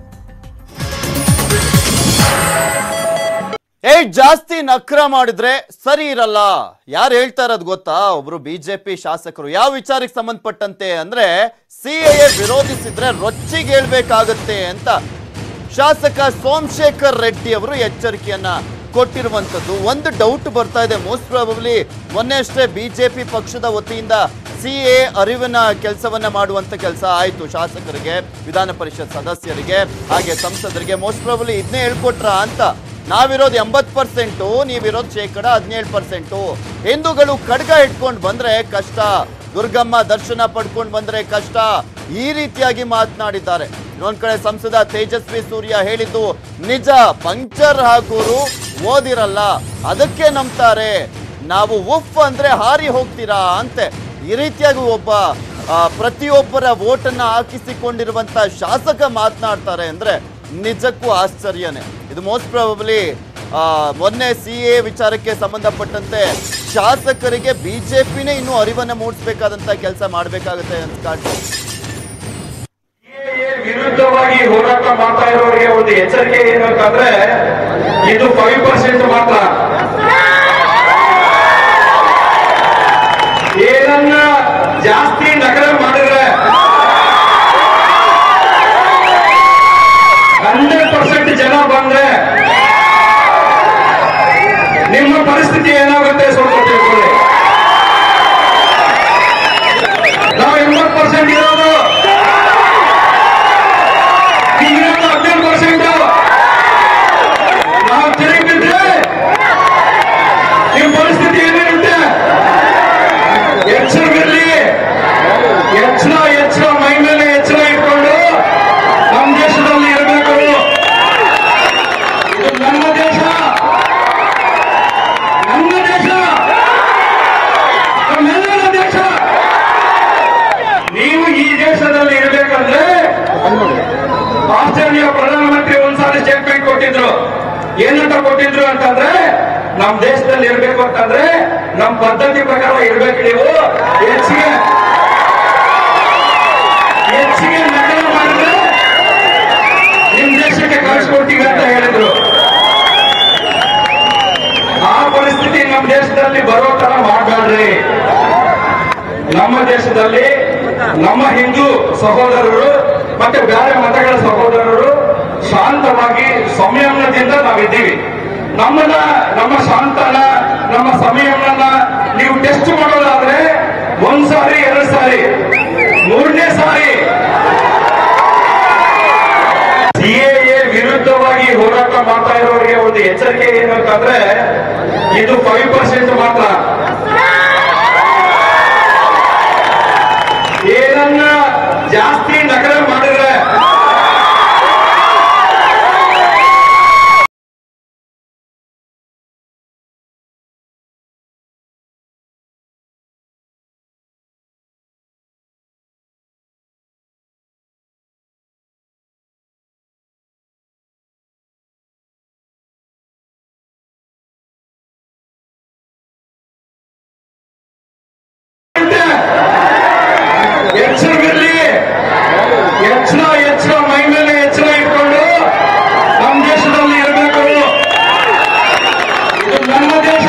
ಏ ಜಾಸ್ತಿ ನಕ್ರ ಮಾಡಿದ್ರೆ ಸರಿ ಇರಲ್ಲ ಯಾರು ಹೇಳ್ತಾ ಇರೋದು ಗೊತ್ತಾ ಒಬ್ರು ಬಿಜೆಪಿ ಶಾಸಕರು ಯಾವ ವಿಚಾರಕ್ಕೆ ಸಂಬಂಧಪಟ್ಟಂತೆ ಅಂದ್ರೆ ಸಿಎಎ ವಿರೋಧಿಸಿದ್ರೆ ರೊಚ್ಚಿಗೆ ಹೇಳ್ಬೇಕಾಗತ್ತೆ ಅಂತ ಶಾಸಕ ಸೋಮಶೇಖರ್ ರೆಡ್ಡಿ ಅವರು ಎಚ್ಚರಿಕೆಯನ್ನ ಕೊಟ್ಟಿರುವಂತದ್ದು ಒಂದು ಡೌಟ್ ಬರ್ತಾ ಇದೆ ಮೋಸ್ಟ್ ಪ್ರಾಬಬ್ಲಿ ಮೊನ್ನೆ ಅಷ್ಟೇ ಬಿಜೆಪಿ ಪಕ್ಷದ ವತಿಯಿಂದ ಸಿಎ ಅರಿವಿನ ಕೆಲಸವನ್ನ ಮಾಡುವಂತ ಕೆಲಸ ಆಯ್ತು ಶಾಸಕರಿಗೆ ವಿಧಾನ ಪರಿಷತ್ ಸದಸ್ಯರಿಗೆ ಹಾಗೆ ಸಂಸದರಿಗೆ ಮೋಸ್ಟ್ ಪ್ರಾಬಬ್ಲಿ ಇದನ್ನೇ ಹೇಳ್ಕೊಟ್ರ ಅಂತ ನಾವಿರೋದು ಎಂಬತ್ ಪರ್ಸೆಂಟು ನೀವಿರೋದು ಶೇಕಡ ಹದಿನೇಳು ಪರ್ಸೆಂಟು ಹಿಂದೂಗಳು ಖಡ್ಗ ಇಟ್ಕೊಂಡು ಬಂದ್ರೆ ಕಷ್ಟ ದುರ್ಗಮ್ಮ ದರ್ಶನ ಪಡ್ಕೊಂಡು ಬಂದ್ರೆ ಕಷ್ಟ ಈ ರೀತಿಯಾಗಿ ಮಾತನಾಡಿದ್ದಾರೆ ಇನ್ನೊಂದ್ ಕಡೆ ಸಂಸದ ತೇಜಸ್ವಿ ಸೂರ್ಯ ಹೇಳಿದ್ದು ನಿಜ ಪಂಕ್ಚರ್ ಹಾಕೋರು ಓದಿರಲ್ಲ ಅದಕ್ಕೆ ನಂಬ್ತಾರೆ ನಾವು ಉಫ್ ಅಂದ್ರೆ ಹಾರಿ ಹೋಗ್ತೀರಾ ಅಂತೆ ಈ ರೀತಿಯಾಗಿ ಒಬ್ಬ ಆ, ಪ್ರತಿಯೊಬ್ಬರ ವೋಟನ್ನ ಹಾಕಿಸಿಕೊಂಡಿರುವಂತ ಶಾಸಕ ಮಾತನಾಡ್ತಾರೆ ಅಂದ್ರೆ ನಿಜಕ್ಕೂ ಆಶ್ಚರ್ಯನೇ ಇದು ಮೋಸ್ಟ್ ಪ್ರಾಬಬ್ಲಿ ಮೊನ್ನೆ ಸಿ ಎ ವಿಚಾರಕ್ಕೆ ಸಂಬಂಧಪಟ್ಟಂತೆ ಶಾಸಕರಿಗೆ ಬಿಜೆಪಿನೇ ಇನ್ನೂ ಅರಿವನ್ನ ಮೂಡಿಸಬೇಕಾದಂತ ಕೆಲಸ ಮಾಡಬೇಕಾಗುತ್ತೆ ಅಂತ ಕಾಣ್ತದೆ CAA ವಿರುದ್ಧವಾಗಿ ಹೋರಾಟ ಮಾಡ್ತಾ ಇರೋರಿಗೆ ಒಂದು ಎಚ್ಚರಿಕೆ ಏನು ಅಂತಂದ್ರೆ ಇದು ಫೈವ್ ಪರ್ಸೆಂಟ್ ಮಾತ್ರ ಏನನ್ನ ಜಾಸ್ತಿ ನಗರ ಮಾಡಿದ್ರೆ ಹಂಡ್ರೆಡ್ ಪರ್ಸೆಂಟ್ ಜನ ಬಂದ್ರೆ ನಿಮ್ಮ ಪರಿಸ್ಥಿತಿ ಏನಾಗುತ್ತೆ ಸ್ವಲ್ಪ ತಿಳ್ಕೊಳ್ಳಿ ನಾವು ಎಂಬತ್ತು ಪರ್ಸೆಂಟ್ ಇರೋದು ಈಗಿರೋದು ಹದಿನೇಳು ಪರ್ಸೆಂಟ್ ನಾವು ತಿರುಗಿ ಬಿದ್ರೆ ನಿಮ್ಮ ಪರಿಸ್ಥಿತಿ ಏನಿರುತ್ತೆ ಎಚ್ಚರವಿರಲಿ ಎಚ್ಚರ ಎಚ್ಚರ ಮೈ ಮೇಲೆ ಎಚ್ಚರ ಇಟ್ಕೊಂಡು ನಮ್ಮ ದೇಶದಲ್ಲಿ ಇರಬೇಕು ಇದು ನನ್ನ ದೇಶ ನನ್ನ ದೇಶ ನಮ್ಮೆಲ್ಲರ ದೇಶ ನೀವು ಈ ದೇಶದಲ್ಲಿ ಇರಬೇಕಂದ್ರೆ ಆಸ್ಟ್ರೇಲಿಯಾ ಪ್ರಧಾನಮಂತ್ರಿ ಒಂದ್ಸಾರಿ ಸ್ಟೇಟ್ಮೆಂಟ್ ಕೊಟ್ಟಿದ್ರು ಏನಂತ ಕೊಟ್ಟಿದ್ರು ಅಂತಂದ್ರೆ ನಮ್ ದೇಶದಲ್ಲಿ ಇರ್ಬೇಕು ಅಂತಂದ್ರೆ ನಮ್ ಪದ್ಧತಿ ಪ್ರಕಾರ ಇರ್ಬೇಕು ನೀವು ಹೆಚ್ಚಿಗೆ ಹೆಚ್ಚಿಗೆ ನಕಲ ಮಾಡಿದ್ರೆ ನಿಮ್ ದೇಶಕ್ಕೆ ಕಳಿಸ್ಕೊಡ್ತೀವಿ ಅಂತ ಹೇಳಿದ್ರು ಆ ಪರಿಸ್ಥಿತಿ ನಮ್ಮ ದೇಶದಲ್ಲಿ ಬರೋ ತರ ಮಾಡಬೇಡ್ರಿ ನಮ್ಮ ದೇಶದಲ್ಲಿ ನಮ್ಮ ಹಿಂದೂ ಸಹೋದರರು ಮತ್ತೆ ಬೇರೆ ಮತಗಳ ಸಹೋದರರು ಶಾಂತವಾಗಿ ಸಂಯಮನದಿಂದ ನಾವಿದ್ದೀವಿ ನಮ್ಮನ್ನ ನಮ್ಮ ಶಾಂತನ ನಮ್ಮ ಸಂಯಮನ ನೀವು ಟೆಸ್ಟ್ ಮಾಡೋದಾದ್ರೆ ಒಂದ್ ಸಾರಿ ಎರಡು ಸಾರಿ ಮೂರನೇ ಸಾರಿ ಸಿಎಎ ವಿರುದ್ಧವಾಗಿ ಹೋರಾಟ ಮಾಡ್ತಾ ಇರೋರಿಗೆ ಒಂದು ಎಚ್ಚರಿಕೆ ಏನು ಅಂತಂದ್ರೆ ಇದು ಫೈವ್ ಪರ್ಸೆಂಟ್ ಮಾತ್ರ ಏನನ್ನ ಜಾಸ್ತಿ ನಗರ ಮಾಡಿದ್ರೆ ಎಚ್ಚರವಿರಲಿ ಎಚ್ಚರ ಎಚ್ಚರ ಮೈ ಮೇಲೆ ಎಚ್ಚರ ಇಟ್ಕೊಂಡು ನಮ್ಮ ದೇಶದಲ್ಲಿ ಇರಬೇಕು ಇದು ನನ್ನ ದೇಶ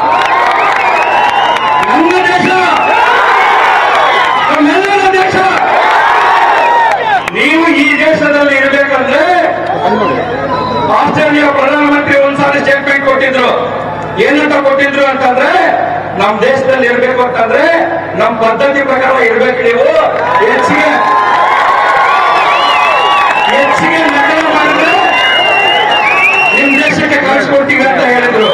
ನನ್ನ ದೇಶ ನಮ್ಮೆಲ್ಲರ ದೇಶ ನೀವು ಈ ದೇಶದಲ್ಲಿ ಇರಬೇಕಂದ್ರೆ ಆಸ್ಟ್ರೇಲಿಯಾ ಪ್ರಧಾನಮಂತ್ರಿ ಒಂದ್ಸಾರಿ ಸ್ಟೇಟ್ಮೆಂಟ್ ಕೊಟ್ಟಿದ್ರು ಏನಂತ ಕೊಟ್ಟಿದ್ರು ಅಂತಂದ್ರೆ ನಮ್ ದೇಶದಲ್ಲಿ ಇರ್ಬೇಕು ಅಂತಂದ್ರೆ ನಮ್ ಪದ್ಧತಿ ಪ್ರಕಾರ ಇರ್ಬೇಕು ನೀವು ಹೆಚ್ಚಿಗೆ ಹೆಚ್ಚಿಗೆ ನಕಲ ಮಾಡಿದ್ರೆ ನಿಮ್ ದೇಶಕ್ಕೆ ಕಳಿಸ್ಕೊಡ್ತೀವಿ ಅಂತ ಹೇಳಿದ್ರು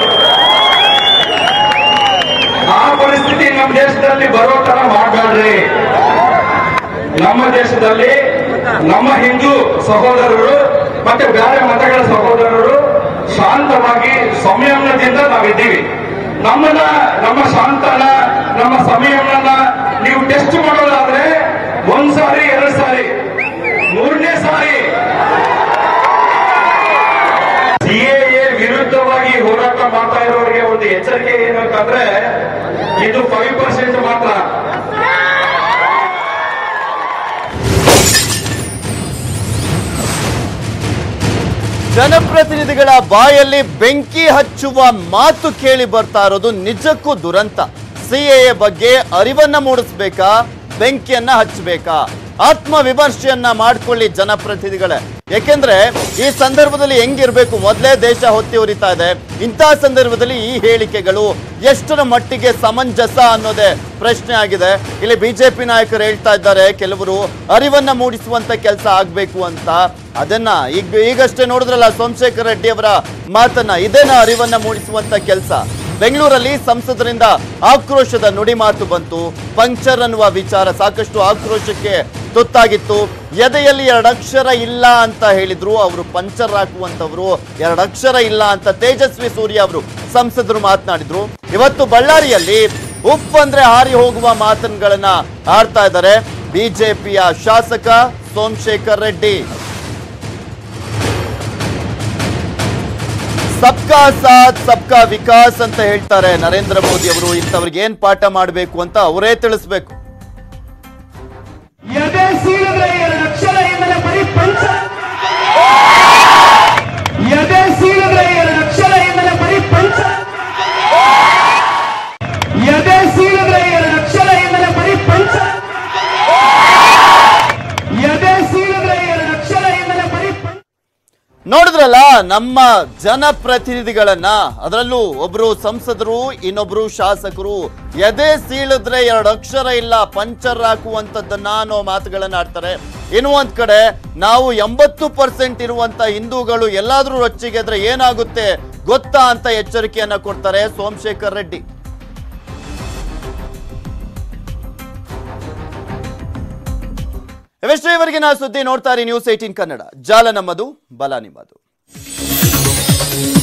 ಆ ಪರಿಸ್ಥಿತಿ ನಮ್ಮ ದೇಶದಲ್ಲಿ ಬರೋ ತರ ಮಾಡಬೇಡ್ರಿ ನಮ್ಮ ದೇಶದಲ್ಲಿ ನಮ್ಮ ಹಿಂದೂ ಸಹೋದರರು ಮತ್ತೆ ಬೇರೆ ಮತಗಳ ಸಹೋದರರು ಶಾಂತವಾಗಿ ಸಂಯಮನದಿಂದ ನಾವಿದ್ದೀವಿ ನಮ್ಮನ್ನ ನಮ್ಮ ಶಾಂತನ ನಮ್ಮ ಸಂಯಮನ ನೀವು ಟೆಸ್ಟ್ ಮಾಡೋದಾದ್ರೆ ಒಂದ್ ಸಾರಿ ಎರಡು ಸಾರಿ ಮೂರನೇ ಸಾರಿ ಜನಪ್ರತಿನಿಧಿಗಳ ಬಾಯಲ್ಲಿ ಬೆಂಕಿ ಹಚ್ಚುವ ಮಾತು ಕೇಳಿ ಬರ್ತಾ ಇರೋದು ನಿಜಕ್ಕೂ ದುರಂತ ಸಿಎಎ ಬಗ್ಗೆ ಅರಿವನ್ನ ಮೂಡಿಸ್ಬೇಕಾ ಬೆಂಕಿಯನ್ನ ಹಚ್ಚಬೇಕಾ ಆತ್ಮ ವಿಮರ್ಶೆಯನ್ನ ಮಾಡ್ಕೊಳ್ಳಿ ಜನಪ್ರತಿನಿಧಿಗಳೇ ಯಾಕೆಂದ್ರೆ ಈ ಸಂದರ್ಭದಲ್ಲಿ ಹೆಂಗಿರ್ಬೇಕು ಮೊದಲೇ ದೇಶ ಹೊತ್ತಿ ಉರಿತಾ ಇದೆ ಇಂತಹ ಸಂದರ್ಭದಲ್ಲಿ ಈ ಹೇಳಿಕೆಗಳು ಎಷ್ಟರ ಮಟ್ಟಿಗೆ ಸಮಂಜಸ ಅನ್ನೋದೇ ಪ್ರಶ್ನೆ ಆಗಿದೆ ಇಲ್ಲಿ ಬಿಜೆಪಿ ನಾಯಕರು ಹೇಳ್ತಾ ಇದ್ದಾರೆ ಕೆಲವರು ಅರಿವನ್ನ ಮೂಡಿಸುವಂತ ಕೆಲಸ ಆಗ್ಬೇಕು ಅಂತ ಅದನ್ನ ಈಗ ಈಗಷ್ಟೇ ನೋಡಿದ್ರಲ್ಲ ಸೋಮಶೇಖರ್ ರೆಡ್ಡಿ ಅವರ ಮಾತನ್ನ ಇದೇನ ಅರಿವನ್ನ ಮೂಡಿಸುವಂತ ಕೆಲಸ ಬೆಂಗಳೂರಲ್ಲಿ ಸಂಸದರಿಂದ ಆಕ್ರೋಶದ ನುಡಿ ಮಾತು ಬಂತು ಪಂಕ್ಚರ್ ಅನ್ನುವ ವಿಚಾರ ಸಾಕಷ್ಟು ಆಕ್ರೋಶಕ್ಕೆ ತುತ್ತಾಗಿತ್ತು ಎದೆಯಲ್ಲಿ ಎರಡಕ್ಷರ ಇಲ್ಲ ಅಂತ ಹೇಳಿದ್ರು ಅವರು ಪಂಚರ್ ಹಾಕುವಂತವ್ರು ಎರಡಕ್ಷರ ಇಲ್ಲ ಅಂತ ತೇಜಸ್ವಿ ಸೂರ್ಯ ಅವರು ಸಂಸದರು ಮಾತನಾಡಿದ್ರು ಇವತ್ತು ಬಳ್ಳಾರಿಯಲ್ಲಿ ಉಪ್ ಅಂದ್ರೆ ಹಾರಿ ಹೋಗುವ ಮಾತುಗಳನ್ನ ಆಡ್ತಾ ಇದ್ದಾರೆ ಬಿಜೆಪಿಯ ಶಾಸಕ ಸೋಮಶೇಖರ್ ರೆಡ್ಡಿ ಸಬ್ಕಾ ಸಾಥ್ ಸಬ್ಕಾ ವಿಕಾಸ್ ಅಂತ ಹೇಳ್ತಾರೆ ನರೇಂದ್ರ ಮೋದಿ ಅವರು ಇಂಥವ್ರಿಗೆ ಏನ್ ಪಾಠ ಮಾಡಬೇಕು ಅಂತ ಅವರೇ ತಿಳಿಸ್ಬೇಕು ಎದೆ ಸೀಳಿದ್ರೆ ಎರಡು ಅಕ್ಷರ ಎಂದರೆ ಬರೀ ಪಂಚ ಎದೆ ಸೀಳಿದ್ರೆ ಎರಡು ಅಕ್ಷರ ಎಂದರೆ ಬರೀ ಪಂಚ ಎದೆ ಸೀಳಿದ್ರೆ ಎರಡು ಅಕ್ಷರ ಎಂದರೆ ಬರೀ ಪಂಚ ಎದೆ ಸೀಳಿದ್ರೆ ಎರಡು ಅಕ್ಷರ ಎಂದರೆ ಬರೀ ಪಂಚ ನೋಡಿದ್ರಲ್ಲ ನಮ್ಮ ಜನಪ್ರತಿನಿಧಿಗಳನ್ನ ಅದರಲ್ಲೂ ಒಬ್ರು ಸಂಸದರು ಇನ್ನೊಬ್ರು ಶಾಸಕರು ಎದೆ ಸೀಳಿದ್ರೆ ಎರಡು ಅಕ್ಷರ ಇಲ್ಲ ಪಂಚರ್ ಹಾಕುವಂತದ್ದನ್ನ ಅನ್ನೋ ಮಾತುಗಳನ್ನ ಆಡ್ತಾರೆ ಇನ್ನು ಒಂದ್ ಕಡೆ ನಾವು ಎಂಬತ್ತು ಪರ್ಸೆಂಟ್ ಇರುವಂತ ಹಿಂದೂಗಳು ಎಲ್ಲಾದ್ರೂ ರೊಚ್ಚಿಗೆದ್ರೆ ಏನಾಗುತ್ತೆ ಗೊತ್ತಾ ಅಂತ ಎಚ್ಚರಿಕೆಯನ್ನ ಕೊಡ್ತಾರೆ ಸೋಮಶೇಖರ್ ರೆಡ್ಡಿ ಇವೆಷ್ಟು ಇವರೆಗಿನ ಸುದ್ದಿ ನೋಡ್ತಾರೆ ನ್ಯೂಸ್ ಏಟೀನ್ ಕನ್ನಡ ಜಾಲ ನಮ್ಮದು ಬಲ ನಿಮ್ಮದು